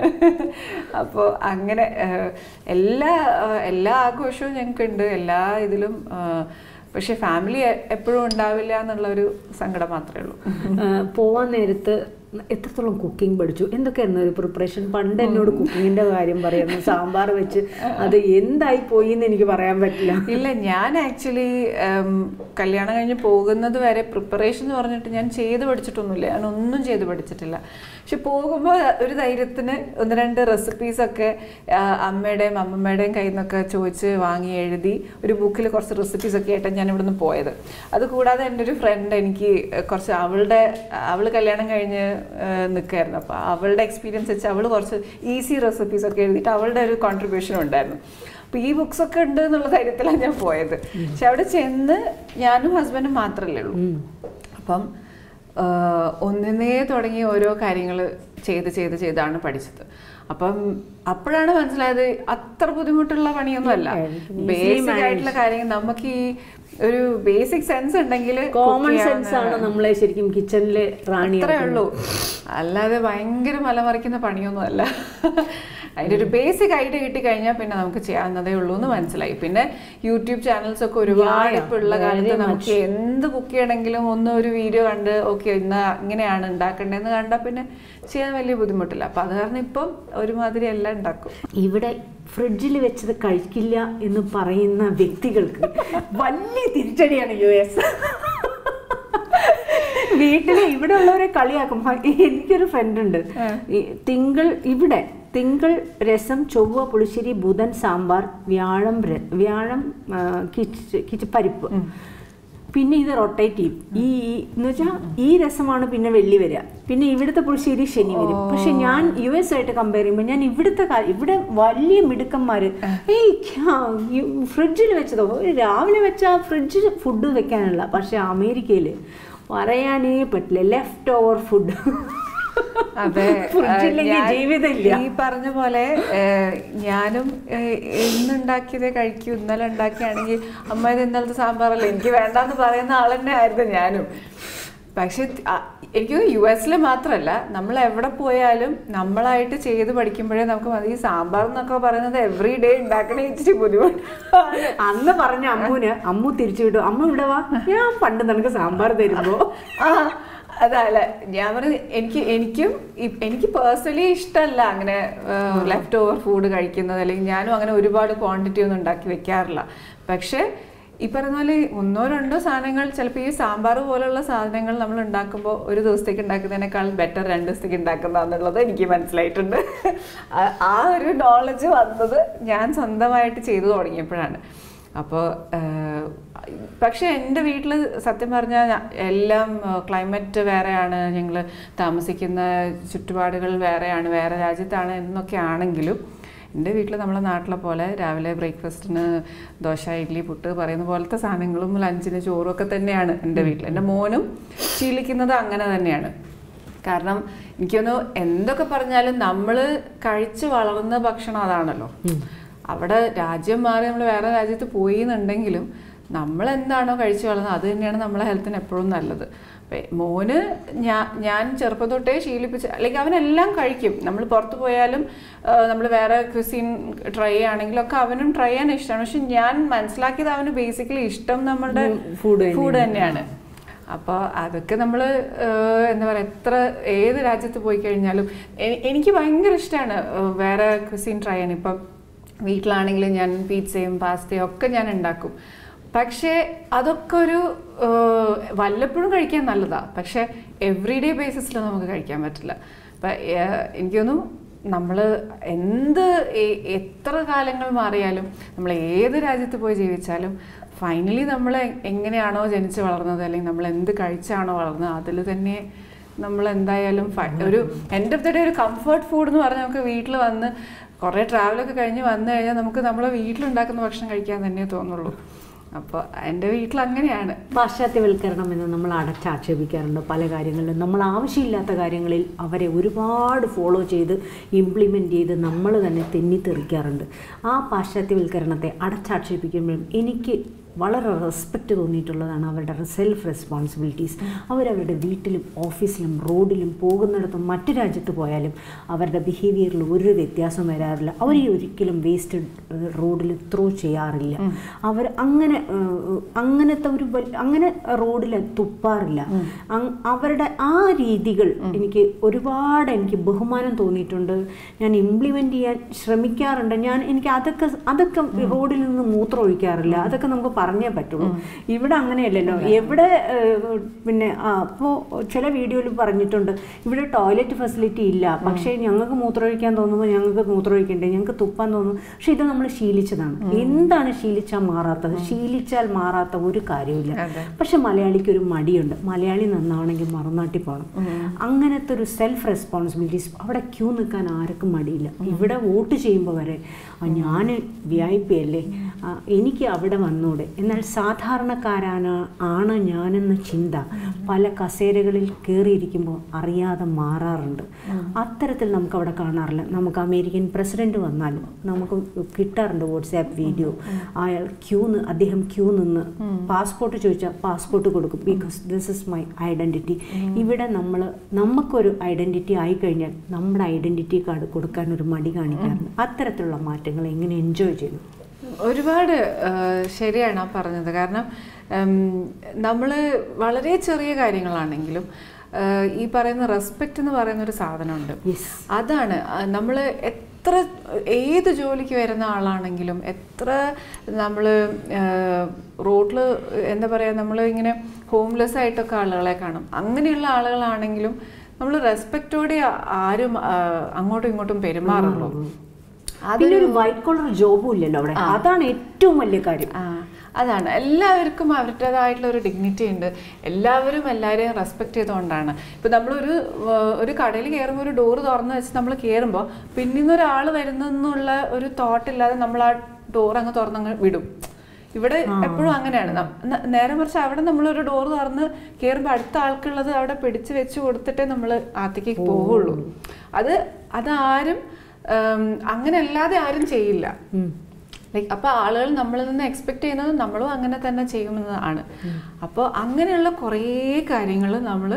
അപ്പോൾ അങ്ങനെ ആഹ്, എല്ലാ ആഹ്, എല്ലാ ആഘോഷവും ഞങ്ങൾക്കുണ്ട് എല്ലാ ഇതിലും ആഹ്, പക്ഷെ ഫാമിലി എപ്പോഴും ഉണ്ടാവില്ല എന്നുള്ള ഒരു സങ്കടം മാത്രമേ ഉള്ളൂ ആ, പോവാൻ നേരത്ത് എത്രത്തോളം കുക്കിംഗ് പഠിച്ചു എന്തൊക്കെയായിരുന്നു ഒരു പ്രിപ്പറേഷൻ പണ്ട് എന്നോട് കുക്കിങ്ങിന്റെ കാര്യം പറയുന്നു സാമ്പാർ വെച്ച് അത് എന്തായി പോയി എന്ന് എനിക്ക് പറയാൻ പറ്റില്ല ഇല്ല ഞാൻ ആക്ച്വലി കല്യാണം കഴിഞ്ഞ് പോകുന്നത് വരെ പ്രിപ്പറേഷൻ എന്ന് പറഞ്ഞിട്ട് ഞാൻ ചെയ്ത് പഠിച്ചിട്ടൊന്നുമില്ല ഞാൻ ഒന്നും ചെയ്ത് പഠിച്ചിട്ടില്ല പക്ഷെ പോകുമ്പോൾ ഒരു ധൈര്യത്തിന് ഒന്ന് രണ്ട് റെസിപ്പീസ് ഒക്കെ ആ, അമ്മയുടെയും അമ്മമ്മയുടെയും കയ്യിൽ നിന്നൊക്കെ ചോദിച്ച് വാങ്ങി എഴുതി ഒരു ബുക്കിൽ കുറച്ച് റെസിപ്പീസ് ഒക്കെ ആയിട്ടാണ് ഞാൻ ഇവിടുന്ന് പോയത് അത് കൂടാതെ എൻ്റെ ഒരു ഫ്രണ്ട് എനിക്ക് കുറച്ച് അവളുടെ അവൾ കല്യാണം കഴിഞ്ഞ് നിൽക്കായിരുന്നു അപ്പോൾ അവളുടെ എക്സ്പീരിയൻസ് വെച്ച് അവൾ കുറച്ച് ഈസി റെസിപ്പീസ് ഒക്കെ എഴുതിയിട്ട് അവളുടെ ഒരു കോൺട്രിബ്യൂഷൻ ഉണ്ടായിരുന്നു അപ്പൊ ഈ ബുക്സ് ഒക്കെ ഉണ്ട് എന്നുള്ള ധൈര്യത്തിലാണ് ഞാൻ പോയത് പക്ഷെ അവിടെ ചെന്ന് ഞാനും ഹസ്ബൻഡും മാത്രമല്ലേ ഉള്ളൂ അപ്പം ആഹ്, ഒന്നിന്നേ തുടങ്ങി ഓരോ കാര്യങ്ങൾ ചെയ്ത് ചെയ്ത് ചെയ്താണ് പഠിച്ചത് അപ്പം അപ്പോഴാണ് മനസ്സിലായത് അത്ര ബുദ്ധിമുട്ടുള്ള പണിയൊന്നുമല്ല ബേസിക് ആയിട്ടുള്ള കാര്യങ്ങൾ നമുക്ക് ഈ ഒരു ബേസിക് സെൻസ് ഉണ്ടെങ്കിൽ കോമൺ സെൻസ് ആണ് നമ്മളെ ശരിക്കും കിച്ചണിലെ റാണി അത്രേ ഉള്ളൂ അല്ലാതെ ഭയങ്കര മലമറിക്കുന്ന പണിയൊന്നും അല്ല അതിന്റെ ഒരു ബേസിക് ഐഡിയ കിട്ടി കഴിഞ്ഞാൽ പിന്നെ നമുക്ക് ചെയ്യാവുന്നതേ ഉള്ളൂ എന്ന് മനസ്സിലായി പിന്നെ യൂട്യൂബ് ചാനൽസ് ഒക്കെ ഒരുപാട് ഇപ്പൊ ഉള്ള കാലത്ത് നമുക്ക് എന്ത് കുക്ക് ചെയ്യണമെങ്കിലും ഒന്ന് ഒരു വീഡിയോ കണ്ട് ഓക്കെ ഇന്ന് ഇങ്ങനെയാണ് ഉണ്ടാക്കേണ്ടതെന്ന് കണ്ടാൽ പിന്നെ ചെയ്യാൻ വലിയ ബുദ്ധിമുട്ടില്ല അപ്പൊ അത് കാരണം ഇപ്പം ഒരുമാതിരി എല്ലാം ഉണ്ടാക്കും ഇവിടെ ഫ്രിഡ്ജിൽ വെച്ചത് കഴിക്കില്ല എന്ന് പറയുന്ന വ്യക്തികൾക്ക് വലിയ തിരിച്ചടിയാണ് യു എസ് വീട്ടില് ഇവിടെ ഉള്ളവരെ കളിയാക്കും ഹ, എനിക്കൊരു ഫ്രണ്ട് ഉണ്ട് ഈ തിങ്കൾ ഇവിടെ തിങ്കൾ രസം ചൊവ്വ പുളിശ്ശേരി ബുധൻ സാമ്പാർ വ്യാഴം ര- വ്യാഴം ആ, കിച്ച് കിച്ച് പരിപ്പ് പിന്നെ ഇത് റൊട്ടേറ്റ് ചെയ്യും ഈ എന്ന് വെച്ചാൽ ഈ രസമാണ് പിന്നെ വെള്ളി വരിക പിന്നെ ഇവിടുത്തെ പുളിശ്ശേരി ശനി വരും പക്ഷെ ഞാൻ യു എസ് ആയിട്ട് കമ്പയർ ചെയ്യുമ്പോൾ ഞാൻ ഇവിടുത്തെ കാ- ഇവിടെ വലിയ മിടുക്കന്മാര് ഏയ് ഫ്രിഡ്ജിൽ വെച്ചതോ ഒരു രാവിലെ വെച്ച ഫ്രിഡ്ജിൽ ഫുഡ് വെക്കാനുള്ള പക്ഷെ അമേരിക്കയിൽ പറയാനേ പറ്റില്ല ലെഫ്റ്റ് ഓവർ ഫുഡ് അതെ ഫ്രിഡ്ജില്ലെങ്കിൽ ഞാൻ ജീവിതമില്ല ഈ പറഞ്ഞ പോലെ ഏഹ്, ഞാനും ഏഹ്, ഇന്നുണ്ടാക്കിയതേ കഴിക്കൂ ഇന്നലെ ഉണ്ടാക്കിയാണെങ്കിൽ അമ്മ ഇത് ഇന്നലത്തെ സാമ്പാറല്ലേ എനിക്ക് വേണ്ടാന്ന് പറയുന്ന ആൾ തന്നെ ആയിരുന്നു ഞാനും പക്ഷെ അ- എനിക്ക് യു എസിൽ മാത്രമല്ല നമ്മൾ എവിടെ പോയാലും നമ്മളായിട്ട് ചെയ്ത് പഠിക്കുമ്പോഴേ നമുക്ക് മതി ഈ സാമ്പാർ എന്നൊക്കെ പറയുന്നത് എവറി ഡേ ഉണ്ടാക്കണേ ഇച്ചിരി ബുദ്ധിമുട്ടാണ് അന്ന് പറഞ്ഞ അമ്മുന് അമ്മു തിരിച്ചു വിട്ടു അമ്മ ഇവിടെ വാ ഞാൻ പണ്ട് നിനക്ക് സാമ്പാർ തരുമ്പോ ആ അതല്ല ഞാൻ പറഞ്ഞത് എനിക്ക് എനിക്കും ഇ- എനിക്ക് പേഴ്സണലി ഇഷ്ടമല്ല അങ്ങനെ ലെഫ്റ്റ് ഓവർ ഫുഡ് കഴിക്കുന്നത് അല്ലെങ്കിൽ ഞാനും അങ്ങനെ ഒരുപാട് ക്വാണ്ടിറ്റി ഒന്നും ഉണ്ടാക്കി വെക്കാറില്ല പക്ഷേ ഈ പറഞ്ഞ പോലെ ഒന്നോ രണ്ടോ സാധനങ്ങൾ ചിലപ്പോൾ ഈ സാമ്പാർ പോലുള്ള സാധനങ്ങൾ നമ്മൾ ഉണ്ടാക്കുമ്പോൾ ഒരു ദിവസത്തേക്ക് ഉണ്ടാക്കുന്നതിനേക്കാൾ ബെറ്റർ രണ്ട് ദിവസത്തേക്ക് ഉണ്ടാക്കുന്നതാണെന്നുള്ളത് എനിക്ക് മനസ്സിലായിട്ടുണ്ട് ആ- ആ ഒരു നോളജ് വന്നത് ഞാൻ സ്വന്തമായിട്ട് ചെയ്തു തുടങ്ങിയപ്പോഴാണ് അപ്പോൾ പക്ഷേ എൻ്റെ വീട്ടിൽ സത്യം പറഞ്ഞാൽ ഞ- എല്ലാം ക്ലൈമറ്റ് വേറെയാണ് ഞങ്ങൾ താമസിക്കുന്ന ചുറ്റുപാടുകൾ വേറെയാണ് വേറെ രാജ്യത്താണ് എന്നൊക്കെ ആണെങ്കിലും എൻ്റെ വീട്ടിൽ നമ്മളെ നാട്ടിലെ പോലെ രാവിലെ ബ്രേക്ക്ഫാസ്റ്റിന് ദോശ ഇഡ്ഡലി പുട്ട് പറയുന്ന പോലത്തെ സാധനങ്ങളും ലഞ്ചിന് ചോറും ഒക്കെ തന്നെയാണ് എൻ്റെ വീട്ടിൽ എൻ്റെ മോനും ശീലിക്കുന്നത് അങ്ങനെ തന്നെയാണ് കാരണം എനിക്കൊന്ന് എന്തൊക്കെ പറഞ്ഞാലും നമ്മൾ കഴിച്ച് വളർന്ന ഭക്ഷണം അതാണല്ലോ അവിടെ രാജ്യം മാറി നമ്മൾ വേറെ രാജ്യത്ത് പോയി എന്നുണ്ടെങ്കിലും നമ്മൾ എന്താണോ കഴിച്ചു വളർന്നത് അത് തന്നെയാണ് നമ്മളെ ഹെൽത്തിന് എപ്പോഴും നല്ലത് അപ്പൊ മോന് ഞാൻ ഞാൻ ചെറുപ്പം തൊട്ടേ ശീലിപ്പിച്ച് അല്ലെങ്കിൽ അവനെല്ലാം കഴിക്കും നമ്മൾ പുറത്ത് പോയാലും നമ്മൾ വേറെ ക്വിസിൻ ട്രൈ ചെയ്യുകയാണെങ്കിലും ഒക്കെ അവനും ട്രൈ ചെയ്യാൻ ഇഷ്ടമാണ് പക്ഷെ ഞാൻ മനസ്സിലാക്കിയത് അവന് ബേസിക്കലി ഇഷ്ടം നമ്മളുടെ food ഫുഡ് തന്നെയാണ് അപ്പോൾ അതൊക്കെ നമ്മൾ എന്താ പറയുക എത്ര ഏത് രാജ്യത്ത് പോയി കഴിഞ്ഞാലും എ- എനിക്ക് ഭയങ്കര ഇഷ്ടമാണ് വേറെ ക്വിസിൻ ട്രൈ ചെയ്യാൻ ഇപ്പം വീട്ടിലാണെങ്കിലും ഞാൻ പീസയും പാസ്തയും ഒക്കെ ഞാൻ ഉണ്ടാക്കും പക്ഷേ അതൊക്കെ ഒരു ഏഹ്, വല്ലപ്പോഴും കഴിക്കാൻ നല്ലതാണ് പക്ഷേ എവറി ഡേ ബേസിസിൽ നമുക്ക് കഴിക്കാൻ പറ്റില്ല അപ്പം എനിക്ക് തോന്നുന്നു നമ്മൾ എന്ത് എ- എത്ര കാലങ്ങൾ മാറിയാലും നമ്മൾ ഏത് രാജ്യത്ത് പോയി ജീവിച്ചാലും ഫൈനലി നമ്മൾ എ- എങ്ങനെയാണോ ജനിച്ച് വളർന്നത് അല്ലെങ്കിൽ നമ്മൾ എന്ത് കഴിച്ചാണോ വളർന്നത് അതിൽ തന്നെ നമ്മൾ എന്തായാലും ഫ- ഒരു എൻ്റെ അടുത്ത ഒരു കംഫർട്ട് ഫുഡ് എന്ന് പറഞ്ഞാൽ നമുക്ക് വീട്ടിൽ വന്ന് കുറേ ട്രാവലൊക്കെ കഴിഞ്ഞ് വന്നു കഴിഞ്ഞാൽ നമുക്ക് നമ്മളെ വീട്ടിലുണ്ടാക്കുന്ന ഭക്ഷണം കഴിക്കാൻ തന്നെ തോന്നുള്ളൂ അപ്പോൾ എൻ്റെ വീട്ടിൽ അങ്ങനെയാണ് പാശ്ചാത്യവൽക്കരണം എന്ന് നമ്മൾ അടച്ചാക്ഷേപിക്കാറുണ്ട് പല കാര്യങ്ങളിലും നമ്മൾ ആവശ്യമില്ലാത്ത കാര്യങ്ങളിൽ അവരെ ഒരുപാട് ഫോളോ ചെയ്ത് ഇംപ്ലിമെൻ്റ് ചെയ്ത് നമ്മൾ തന്നെ തെന്നിത്തെറിക്കാറുണ്ട് ആ പാശ്ചാത്യവൽക്കരണത്തെ അടച്ചാക്ഷേപിക്കുമ്പോഴും എനിക്ക് വളരെ റെസ്പെക്റ്റ് തോന്നിയിട്ടുള്ളതാണ് അവരുടെ സെൽഫ് റെസ്പോൺസിബിലിറ്റീസ് അവരവരുടെ വീട്ടിലും ഓഫീസിലും റോഡിലും പോകുന്നിടത്തും മറ്റു രാജ്യത്ത് പോയാലും അവരുടെ ബിഹേവിയറിൽ ഒരു വ്യത്യാസം വരാറില്ല അവർ ഒരിക്കലും വേസ്റ്റ് റോഡിൽ ത്രോ ചെയ്യാറില്ല അവർ അങ്ങനെ ഏഹ്, അങ്ങനത്തെ ഒരു വൽ- അങ്ങനെ റോഡിൽ തുപ്പാറില്ല അങ് അവരുടെ ആ രീതികൾ എനിക്ക് ഒരുപാട് എനിക്ക് ബഹുമാനം തോന്നിയിട്ടുണ്ട് ഞാൻ ഇംപ്ലിമെൻ്റ് ചെയ്യാൻ ശ്രമിക്കാറുണ്ട് ഞാൻ എനിക്ക് അതൊക്കെ അതൊക്കെ റോഡിൽ നിന്ന് മൂത്രം ഒഴിക്കാറില്ല അതൊക്കെ നമുക്ക് പറഞ്ഞേ പറ്റുള്ളൂ ഇവിടെ അങ്ങനെയല്ലല്ലോ എവിടെ ഏഹ്, പിന്നെ അപ്പോൾ ചില വീഡിയോയിൽ പറഞ്ഞിട്ടുണ്ട് ഇവിടെ ടോയ്ലറ്റ് ഫെസിലിറ്റി ഇല്ല പക്ഷേ ഞങ്ങൾക്ക് മൂത്രമൊഴിക്കാൻ തോന്നുമ്പോൾ ഞങ്ങൾക്ക് മൂത്രമൊഴിക്കണ്ടേ ഞങ്ങൾക്ക് തുപ്പാൻ തോന്നുന്നു പക്ഷെ ഇത് നമ്മൾ ശീലിച്ചതാണ് എന്താണ് ശീലിച്ചാൽ മാറാത്തത് ശീലിച്ചാൽ മാറാത്ത ഒരു കാര്യമില്ല അതെ. പക്ഷെ മലയാളിക്ക് ഒരു മടിയുണ്ട് മലയാളി നന്നാവണമെങ്കിൽ മറുനാട്ടിൽ പോകണം അങ്ങനത്തെ ഒരു സെൽഫ് റെസ്പോൺസിബിലിറ്റീസ് അവിടെ ക്യൂ നിൽക്കാൻ ആർക്കും മടിയില്ല ഇവിടെ വോട്ട് ചെയ്യുമ്പോൾ വരെ ഞാൻ വി ഐ പി അല്ലേ ആ, എനിക്ക് അവിടെ വന്നൂടെ എന്നാൽ സാധാരണക്കാരാണ് ആണ് ഞാനെന്ന ചിന്ത പല കസേരകളിൽ കയറിയിരിക്കുമ്പോൾ അറിയാതെ മാറാറുണ്ട് അത്തരത്തിൽ നമുക്ക് അവിടെ കാണാറില്ല നമുക്ക് അമേരിക്കൻ പ്രസിഡന്റ് വന്നാലും നമുക്ക് കിട്ടാറുണ്ട് വാട്സാപ്പ് വീഡിയോ അയാൾ ക്യൂ നി- അദ്ദേഹം ക്യൂ നിന്ന് പാസ്പോർട്ട് ചോദിച്ചാൽ പാസ്പോർട്ട് കൊടുക്കും because this is my identity ഇവിടെ നമ്മൾ നമുക്കൊരു ഐഡൻറ്റിറ്റി ആയിക്കഴിഞ്ഞാൽ നമ്മുടെ ഐഡൻറ്റിറ്റി കാർഡ് കൊടുക്കാൻ ഒരു മടി കാണിക്കാറുണ്ട് അത്തരത്തിലുള്ള മാറ്റങ്ങൾ എങ്ങനെ എൻജോയ് ചെയ്യുന്നു ഒരുപാട് ആ, ശരിയാണ് ആ പറഞ്ഞത് കാരണം നമ്മൾ വളരെ ചെറിയ കാര്യങ്ങളാണെങ്കിലും ആ, ഈ പറയുന്ന റെസ്പെക്റ്റ് എന്ന് പറയുന്ന ഒരു സാധനമുണ്ട് യെസ് അതാണ് നമ്മൾ എത്ര ഏത് ജോലിക്ക് വരുന്ന ആളാണെങ്കിലും എത്ര നമ്മൾ റോഡിൽ എന്താ പറയുക നമ്മൾ ഇങ്ങനെ ഹോംലെസ് ആയിട്ടൊക്കെ ആളുകളെ കാണും അങ്ങനെയുള്ള ആളുകളാണെങ്കിലും നമ്മൾ റെസ്പെക്റ്റോടെ ആരും ആ, അങ്ങോട്ടും ഇങ്ങോട്ടും പെരുമാറുള്ളൂ പിന്നെ ഒരു വൈറ്റ് കോളർ ജോബും ഇല്ലല്ലോ അവിടെ അതാണ് ഏറ്റവും വലിയ കാര്യം ആ അതാണ് എല്ലാവർക്കും അവരുടേതായിട്ടുള്ള ഒരു ഡിഗ്നിറ്റി ഉണ്ട് എല്ലാവരും എല്ലാവരെയും റെസ്പെക്ട് ചെയ്തുകൊണ്ടാണ് ഇപ്പം നമ്മളൊരു ഏർ, ഒരു കടയിൽ കയറുമ്പോൾ ഒരു ഡോറ് തുറന്ന് വെച്ച് നമ്മൾ കയറുമ്പോൾ പിന്നിന്ന് ഒരാൾ വരുന്നെന്നുള്ള ഒരു തോട്ട് ഇല്ലാതെ നമ്മൾ ആ ഡോർ അങ്ങ് തുറന്നങ്ങ് വിടും ഇവിടെ എപ്പോഴും അങ്ങനെയാണ് നം- ന- നേരെ മറിച്ച് അവിടെ നമ്മളൊരു ഡോർ തുറന്ന് കയറുമ്പോൾ അടുത്ത ആൾക്കുള്ളത് അവിടെ പിടിച്ച് വെച്ച് കൊടുത്തിട്ടേ നമ്മൾ ആത്തേക്ക് പോവുള്ളൂ അത് അതാരും ഉം, അങ്ങനെ അല്ലാതെ ആരും ചെയ്യില്ല ഉം. ലൈക്ക് അപ്പോൾ ആളുകൾ നമ്മളിൽ നിന്ന് എക്സ്പെക്ട് ചെയ്യുന്നത് നമ്മളും അങ്ങനെ തന്നെ ചെയ്യുമെന്നതാണ് അപ്പോൾ അങ്ങനെയുള്ള കുറേ കാര്യങ്ങൾ നമ്മൾ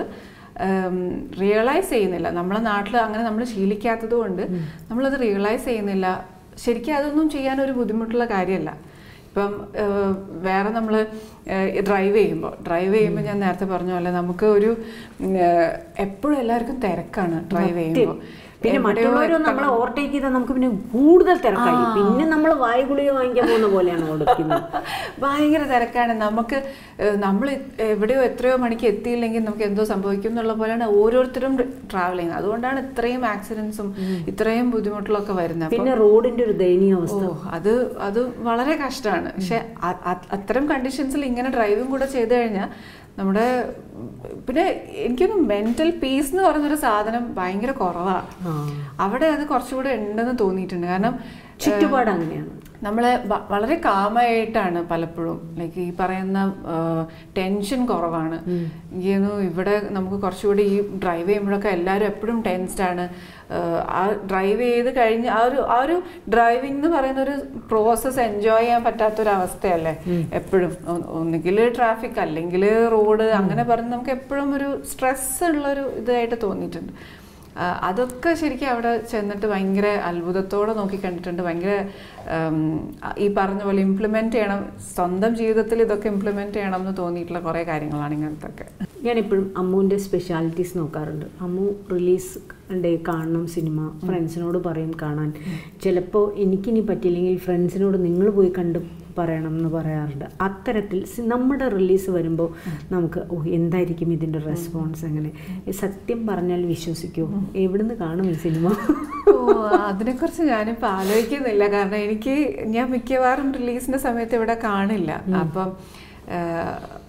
റിയലൈസ് ചെയ്യുന്നില്ല നമ്മളെ നാട്ടിൽ അങ്ങനെ നമ്മൾ ശീലിക്കാത്തത് കൊണ്ട് നമ്മളത് റിയലൈസ് ചെയ്യുന്നില്ല ശരിക്കും അതൊന്നും ചെയ്യാൻ ഒരു ബുദ്ധിമുട്ടുള്ള കാര്യമല്ല ഇപ്പം ഏഹ്, വേറെ നമ്മൾ ഡ്രൈവ് ചെയ്യുമ്പോൾ ഡ്രൈവ് ചെയ്യുമ്പോൾ ഞാൻ നേരത്തെ പറഞ്ഞ പോലെ നമുക്ക് ഒരു എപ്പോഴും എല്ലാവർക്കും തിരക്കാണ് ഡ്രൈവ് ചെയ്യുമ്പോൾ പിന്നെ മറ്റുള്ളവരും നമ്മളെ ഓവർടേക്ക് ചെയ്താൽ നമുക്ക് പിന്നെ കൂടുതൽ തിരക്കായി പിന്നെ നമ്മൾ വായു ഗുളിക വാങ്ങിക്കാൻ പോകുന്ന പോലെയാണ് ഓടിക്കുന്നത് ഭയങ്കര തിരക്കാണ് നമുക്ക് നമ്മൾ എവിടെയോ എത്രയോ മണിക്ക് എത്തിയില്ലെങ്കിൽ നമുക്ക് എന്തോ സംഭവിക്കും എന്നുള്ള പോലെയാണ് ഓരോരുത്തരും ട്രാവൽ ചെയ്യുന്നത് അതുകൊണ്ടാണ് ഇത്രയും ആക്സിഡൻസും ഇത്രയും ബുദ്ധിമുട്ടുകളൊക്കെ വരുന്നത് പിന്നെ റോഡിന്റെ ഒരു ദയനീയ അവസ്ഥ ഓ അത് അത് വളരെ കഷ്ടമാണ് പക്ഷെ അ- അ- അത്തരം കണ്ടീഷൻസിൽ ഇങ്ങനെ ഡ്രൈവും കൂടെ ചെയ്തു കഴിഞ്ഞാൽ നമ്മുടെ പിന്നെ എനിക്കൊന്ന് മെന്റൽ പീസ് എന്ന് പറഞ്ഞൊരു സാധനം ഭയങ്കര കുറവാണ് ആ. അവിടെ അത് കുറച്ചുകൂടെ ഉണ്ടെന്ന് തോന്നിയിട്ടുണ്ട് കാരണം ചുറ്റുപാട് അങ്ങനെയാണ് നമ്മളെ വ- വളരെ കാമായിട്ടാണ് പലപ്പോഴും ലൈക്ക് ഈ പറയുന്ന ടെൻഷൻ കുറവാണ് എനിക്ക് തോന്നുന്നു ഇവിടെ നമുക്ക് കുറച്ചുകൂടി ഈ ഡ്രൈവ് ചെയ്യുമ്പോഴൊക്കെ എല്ലാവരും എപ്പോഴും ടെൻസ്ഡ് ആണ് ആഹ് ആ ഡ്രൈവ് ചെയ്ത് കഴിഞ്ഞ് ആ ഒരു ആ ഒരു ഡ്രൈവിംഗ് എന്ന് പറയുന്ന ഒരു പ്രോസസ്സ് എൻജോയ് ചെയ്യാൻ പറ്റാത്തൊരു അവസ്ഥയല്ലേ എപ്പോഴും ഒന്നുകിൽ ട്രാഫിക് അല്ലെങ്കിൽ റോഡ് അങ്ങനെ പറഞ്ഞ് നമുക്ക് എപ്പോഴും ഒരു സ്ട്രെസ് ഉള്ളൊരു ഇതായിട്ട് തോന്നിയിട്ടുണ്ട് ആ, അതൊക്കെ ശരിക്കും അവിടെ ചെന്നിട്ട് ഭയങ്കര അത്ഭുതത്തോടെ നോക്കി കണ്ടിട്ടുണ്ട് ഭയങ്കര ഉം, ഈ പറഞ്ഞ പോലെ ഇംപ്ലിമെന്റ് ചെയ്യണം സ്വന്തം ജീവിതത്തിൽ ഇതൊക്കെ ഇംപ്ലിമെന്റ് ചെയ്യണം എന്ന് തോന്നിയിട്ടുള്ള കുറേ കാര്യങ്ങളാണ് ഇങ്ങനത്തെ ഒക്കെ ഞാനിപ്പോഴും അമ്മുവിൻ്റെ സ്പെഷ്യാലിറ്റീസ് നോക്കാറുണ്ട് അമ്മു റിലീസ് ഡേ കാണണം സിനിമ ഫ്രണ്ട്സിനോട് പറയും കാണാൻ ചിലപ്പോൾ എനിക്കിനി പറ്റിയില്ലെങ്കിൽ ഫ്രണ്ട്സിനോട് നിങ്ങൾ പോയി കണ്ട് പറയണം എന്ന് പറയാറുണ്ട് അത്തരത്തിൽ സി- നമ്മുടെ റിലീസ് വരുമ്പോൾ നമുക്ക് ഓ എന്തായിരിക്കും ഇതിൻ്റെ റെസ്പോൺസ് എങ്ങനെ ഏ, സത്യം പറഞ്ഞാൽ വിശ്വസിക്കുമോ എവിടുന്ന് കാണും ഈ സിനിമ ഓ അതിനെക്കുറിച്ച് ഞാനിപ്പോൾ ആലോചിക്കുന്നില്ല കാരണം എനിക്ക് ഞാൻ മിക്കവാറും റിലീസിന്റെ സമയത്ത് ഇവിടെ കാണില്ല അപ്പം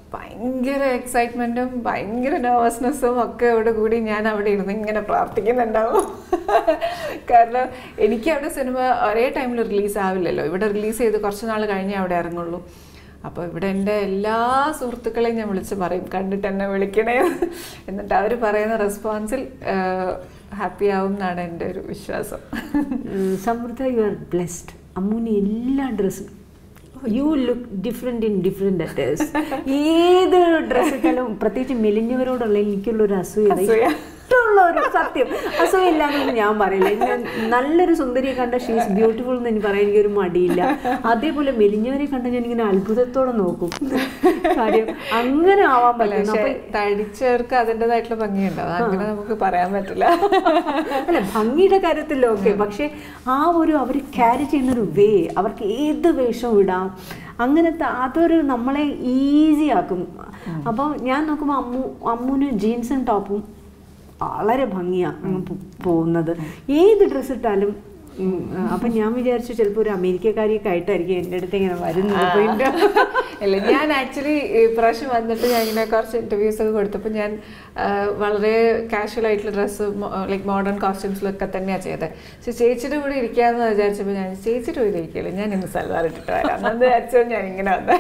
ഭയങ്കര എക്സൈറ്റ്മെന്റും ഭയങ്കര നെർവസ്നെസ്സും ഒക്കെ അവിടെ കൂടി ഞാൻ അവിടെ ഇരുന്ന് ഇങ്ങനെ പ്രാർത്ഥിക്കുന്നുണ്ടാവും കാരണം എനിക്ക് അവിടെ സിനിമ ഒരേ ടൈമിൽ റിലീസ് ആവില്ലല്ലോ ഇവിടെ റിലീസ് ചെയ്ത് കുറച്ച് നാൾ കഴിഞ്ഞേ അവിടെ ഇറങ്ങുള്ളൂ അപ്പോൾ ഇവിടെ എൻ്റെ എല്ലാ സുഹൃത്തുക്കളെയും ഞാൻ വിളിച്ച് പറയും കണ്ടിട്ട് എന്നെ വിളിക്കണേ എന്നിട്ട് അവർ പറയുന്ന റെസ്പോൺസിൽ ഹാപ്പി ആവും എന്നാണ് എൻ്റെ ഒരു വിശ്വാസം ഉം, സമൃദ്ധ യു ആർ ബ്ലെസ്ഡ് അമ്മൂന് എല്ലാ ഡ്രസ്സും you look different in different attires ഏത് ഡ്രസ്സ് ഇട്ടാലും പ്രത്യേകിച്ച് മെലിഞ്ഞവരോടുള്ള എനിക്കുള്ള ഒരു അസൂയ അസൂയ. ഇഷ്ടമുള്ള ഒരു സത്യം അസൂയില്ലാന്നൊന്നും ഞാൻ പറയില്ല ഞാൻ നല്ലൊരു സുന്ദരിയെ കണ്ട ഷീസ് ബ്യൂട്ടിഫുൾ എന്ന് എനിക്ക് പറയാൻ എനിക്കൊരു മടിയില്ല അതേപോലെ മെലിഞ്ഞവരെ കണ്ട ഞാൻ ഇങ്ങനെ അത്ഭുതത്തോടെ നോക്കും കാര്യം അങ്ങനെ ആവാൻ പറ്റും പക്ഷേ അപ്പൊ തടിച്ചവർക്ക് അതിൻ്റെതായിട്ടുള്ള ഭംഗിയുണ്ടാവും അങ്ങനെ നമുക്ക് പറയാൻ പറ്റില്ല അല്ല ഭംഗിയുടെ കാര്യത്തിലൊക്കെ പക്ഷെ ആ ഒരു അവർ ക്യാരി ചെയ്യുന്നൊരു വേ അവർക്ക് ഏത് വേഷവും ഇടാം അങ്ങനത്തെ അതൊരു നമ്മളെ ഈസി ആക്കും അപ്പോൾ ഞാൻ നോക്കുമ്പോൾ അമ്മു അമ്മുന് ജീൻസും ടോപ്പും വളരെ ഭംഗിയാണ് അങ്ങ് പോ- പോകുന്നത് ഏത് ഡ്രസ്സ് ഇട്ടാലും ഉം, അപ്പൊ ഞാൻ വിചാരിച്ചു ചിലപ്പോൾ ഒരു അമേരിക്കക്കാരിയൊക്കെ ആയിട്ടായിരിക്കും എൻ്റെ അടുത്ത് ഇങ്ങനെ വരുന്നത് അപ്പൊ എൻ്റെ അല്ല ഞാൻ ആക്ച്വലി ഇപ്രാവശ്യം വന്നിട്ട് ഞാൻ ഇങ്ങനെ കുറച്ച് ഇന്റർവ്യൂസ് ഒക്കെ കൊടുത്തപ്പോൾ ഞാൻ ആ, വളരെ കാഷ്വൽ ആയിട്ടുള്ള ഡ്രസ്സ് ലൈക്ക് മോഡേൺ കോസ്റ്റ്യൂംസിലൊക്കെ തന്നെയാണ് ചെയ്തത് പക്ഷെ ചേച്ചിയുടെ കൂടെ ഇരിക്കാമെന്ന് വിചാരിച്ചപ്പോൾ ഞാൻ ചേച്ചിയുടെ കൂടെ ഇരിക്കില്ല ഞാൻ ഇന്ന് സൽവാർ ഇട്ടിട്ട് വരാം എന്ന് വിചാരിച്ചത് ഞാൻ ഇങ്ങനെ വന്നത്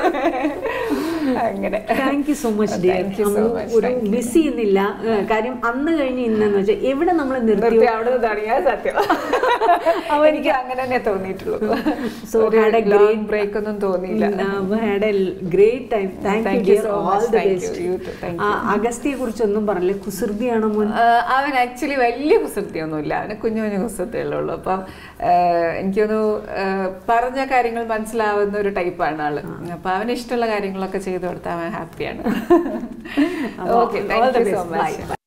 അങ്ങനെ thank you so much dear Thank you so much. ഒരു Thank you. മിസ് ചെയ്യുന്നില്ല ഏഹ് കാര്യം അന്ന് കഴിഞ്ഞ് ഇന്നെന്ന് വെച്ചാൽ എവിടെ നമ്മൾ നിർത്തി നിർത്തി അവിടെ നിന്ന് തുടങ്ങിയ സത്യം അപ്പൊ എനിക്ക് അങ്ങനെ തന്നെ തോന്നിയിട്ടുള്ളൂ So, had a great- break ഒന്നും തോന്നിയില്ല had a great time thank Thank you you so all much. The Thank you. Best You too. Thank അഗസ്തിയെ കുറിച്ചൊന്നും പറഞ്ഞില്ലേ കുസൃതിയാണോ മോൻ ആ, അവൻ ആക്ച്വലി വലിയ കുസൃതിയൊന്നുമില്ല അവന് കുഞ്ഞു കുഞ്ഞു കുസൃതിയല്ലേ ഉള്ളൂ അപ്പം ആ, എനിക്കൊന്നു ആ, പറഞ്ഞ കാര്യങ്ങൾ മനസ്സിലാവുന്ന ഒരു ടൈപ്പാണ് ആള് അപ്പൊ അവന് ഇഷ്ടമുള്ള കാര്യങ്ങളൊക്കെ ചെയ്തു കൊടുത്താൽ അവൻ ഹാപ്പിയാണ് okay all the thank you so best. Bye. Much